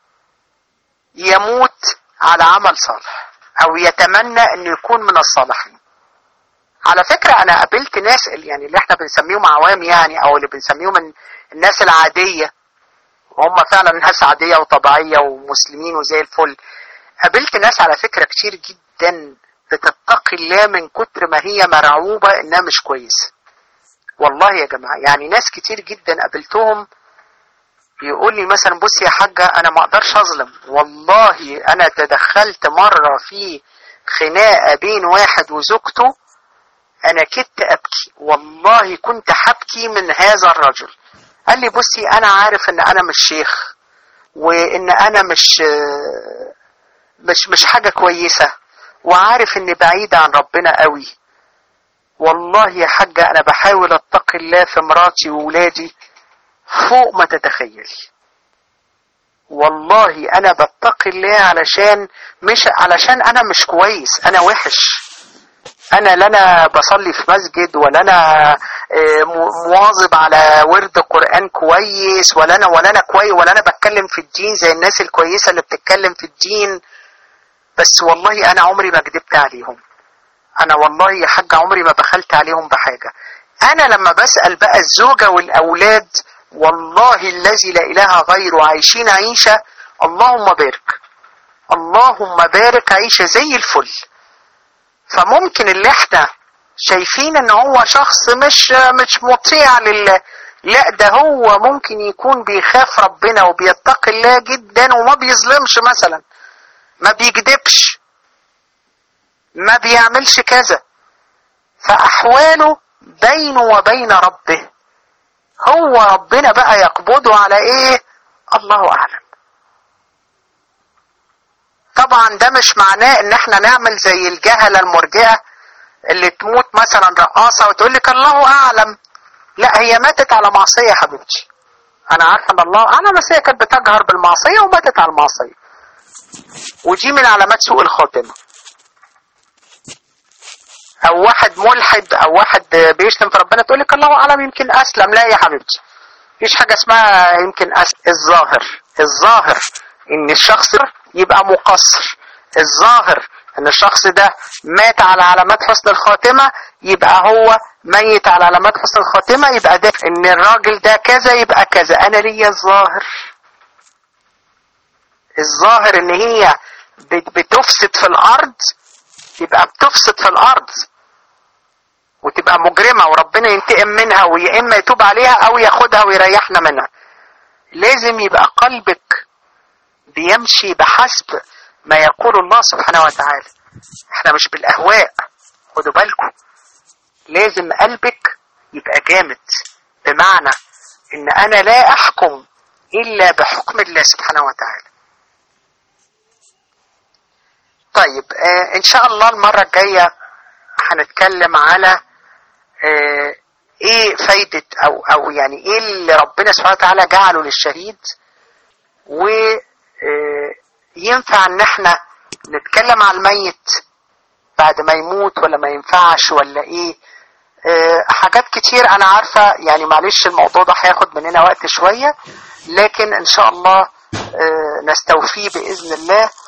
يموت على عمل صالح او يتمنى انه يكون من الصالحين على فكرة انا قابلت ناس يعني اللي احنا بنسميهم عوام يعني او اللي بنسميهم الناس العادية وهم فعلا ناس عادية وطبيعية ومسلمين وزي الفل قابلت ناس على فكرة كتير جدا بتتقي الله من كتر ما هي مرعوبة انها مش كويسة والله يا جماعة يعني ناس كتير جدا قابلتهم يقول لي مثلا بص يا حاجة انا ما اقدرش اظلم والله انا تدخلت مرة في خناقة بين واحد وزوجته انا كدت ابكي والله كنت حبكي من هذا الرجل قال لي بصي انا عارف ان انا مش شيخ وان انا مش مش مش حاجة كويسة وعارف اني بعيدة عن ربنا قوي والله يا حاجة انا بحاول اتقي الله في مراتي وولادي فوق ما تتخيلي والله انا بتقي الله علشان مش علشان انا مش كويس انا وحش انا لا انا بصلي في مسجد ولا انا مواظب على ورد قران كويس ولا انا ولا انا كويس ولا انا بتكلم في الدين زي الناس الكويسه اللي بتتكلم في الدين بس والله انا عمري ما كدبت عليهم انا والله يا حاج عمري ما بخلت عليهم بحاجه انا لما بسال بقى الزوجه والاولاد والله الذي لا اله غيره عايشين عيشه اللهم بارك اللهم بارك عيشه زي الفل فممكن اللي احنا شايفين ان هو شخص مش مش مطيع لله لا ده هو ممكن يكون بيخاف ربنا وبيتقي الله جدا وما بيظلمش مثلا ما بيكذبش ما بيعملش كذا فاحواله بينه وبين ربه هو ربنا بقى يقبضه على ايه الله اعلم طبعا ده مش معناه ان احنا نعمل زي الجهله المرجئه اللي تموت مثلا رقاصه وتقول لك الله اعلم لا هي ماتت على معصية يا حبيبتي انا عارفة ان الله انا بس هي كانت بتجهر بالمعصية وماتت على المعصية ودي من علامات سوء الخاتمة او واحد ملحد او واحد بيشتم في ربنا تقول لك الله اعلم يمكن اسلم لا يا حبيبتي مفيش حاجة اسمها يمكن أسلم الظاهر الظاهر ان الشخص يبقى مقصر الظاهر ان الشخص ده مات على علامات حسن الخاتمة يبقى هو ميت على علامات حسن الخاتمة يبقى ده ان الراجل ده كذا يبقى كذا انا ليا الظاهر الظاهر ان هي بتفسد في الارض يبقى بتفسد في الارض وتبقى مجرمة وربنا ينتقم منها ويا اما يتوب عليها او ياخدها ويريحنا منها لازم يبقى قلبك بيمشي بحسب ما يقول الله سبحانه وتعالى احنا مش بالاهواء خدوا بالكم لازم قلبك يبقى جامد بمعنى ان انا لا احكم الا بحكم الله سبحانه وتعالى طيب آه ان شاء الله المرة الجاية هنتكلم على آه ايه فايدة او او يعني ايه اللي ربنا سبحانه وتعالى جعله للشهيد و آه ينفع ان احنا نتكلم على الميت بعد ما يموت ولا ما ينفعش ولا ايه اه حاجات كتير انا عارفة يعني معلش الموضوع ده هياخد مننا وقت شوية لكن ان شاء الله اه نستوفيه باذن الله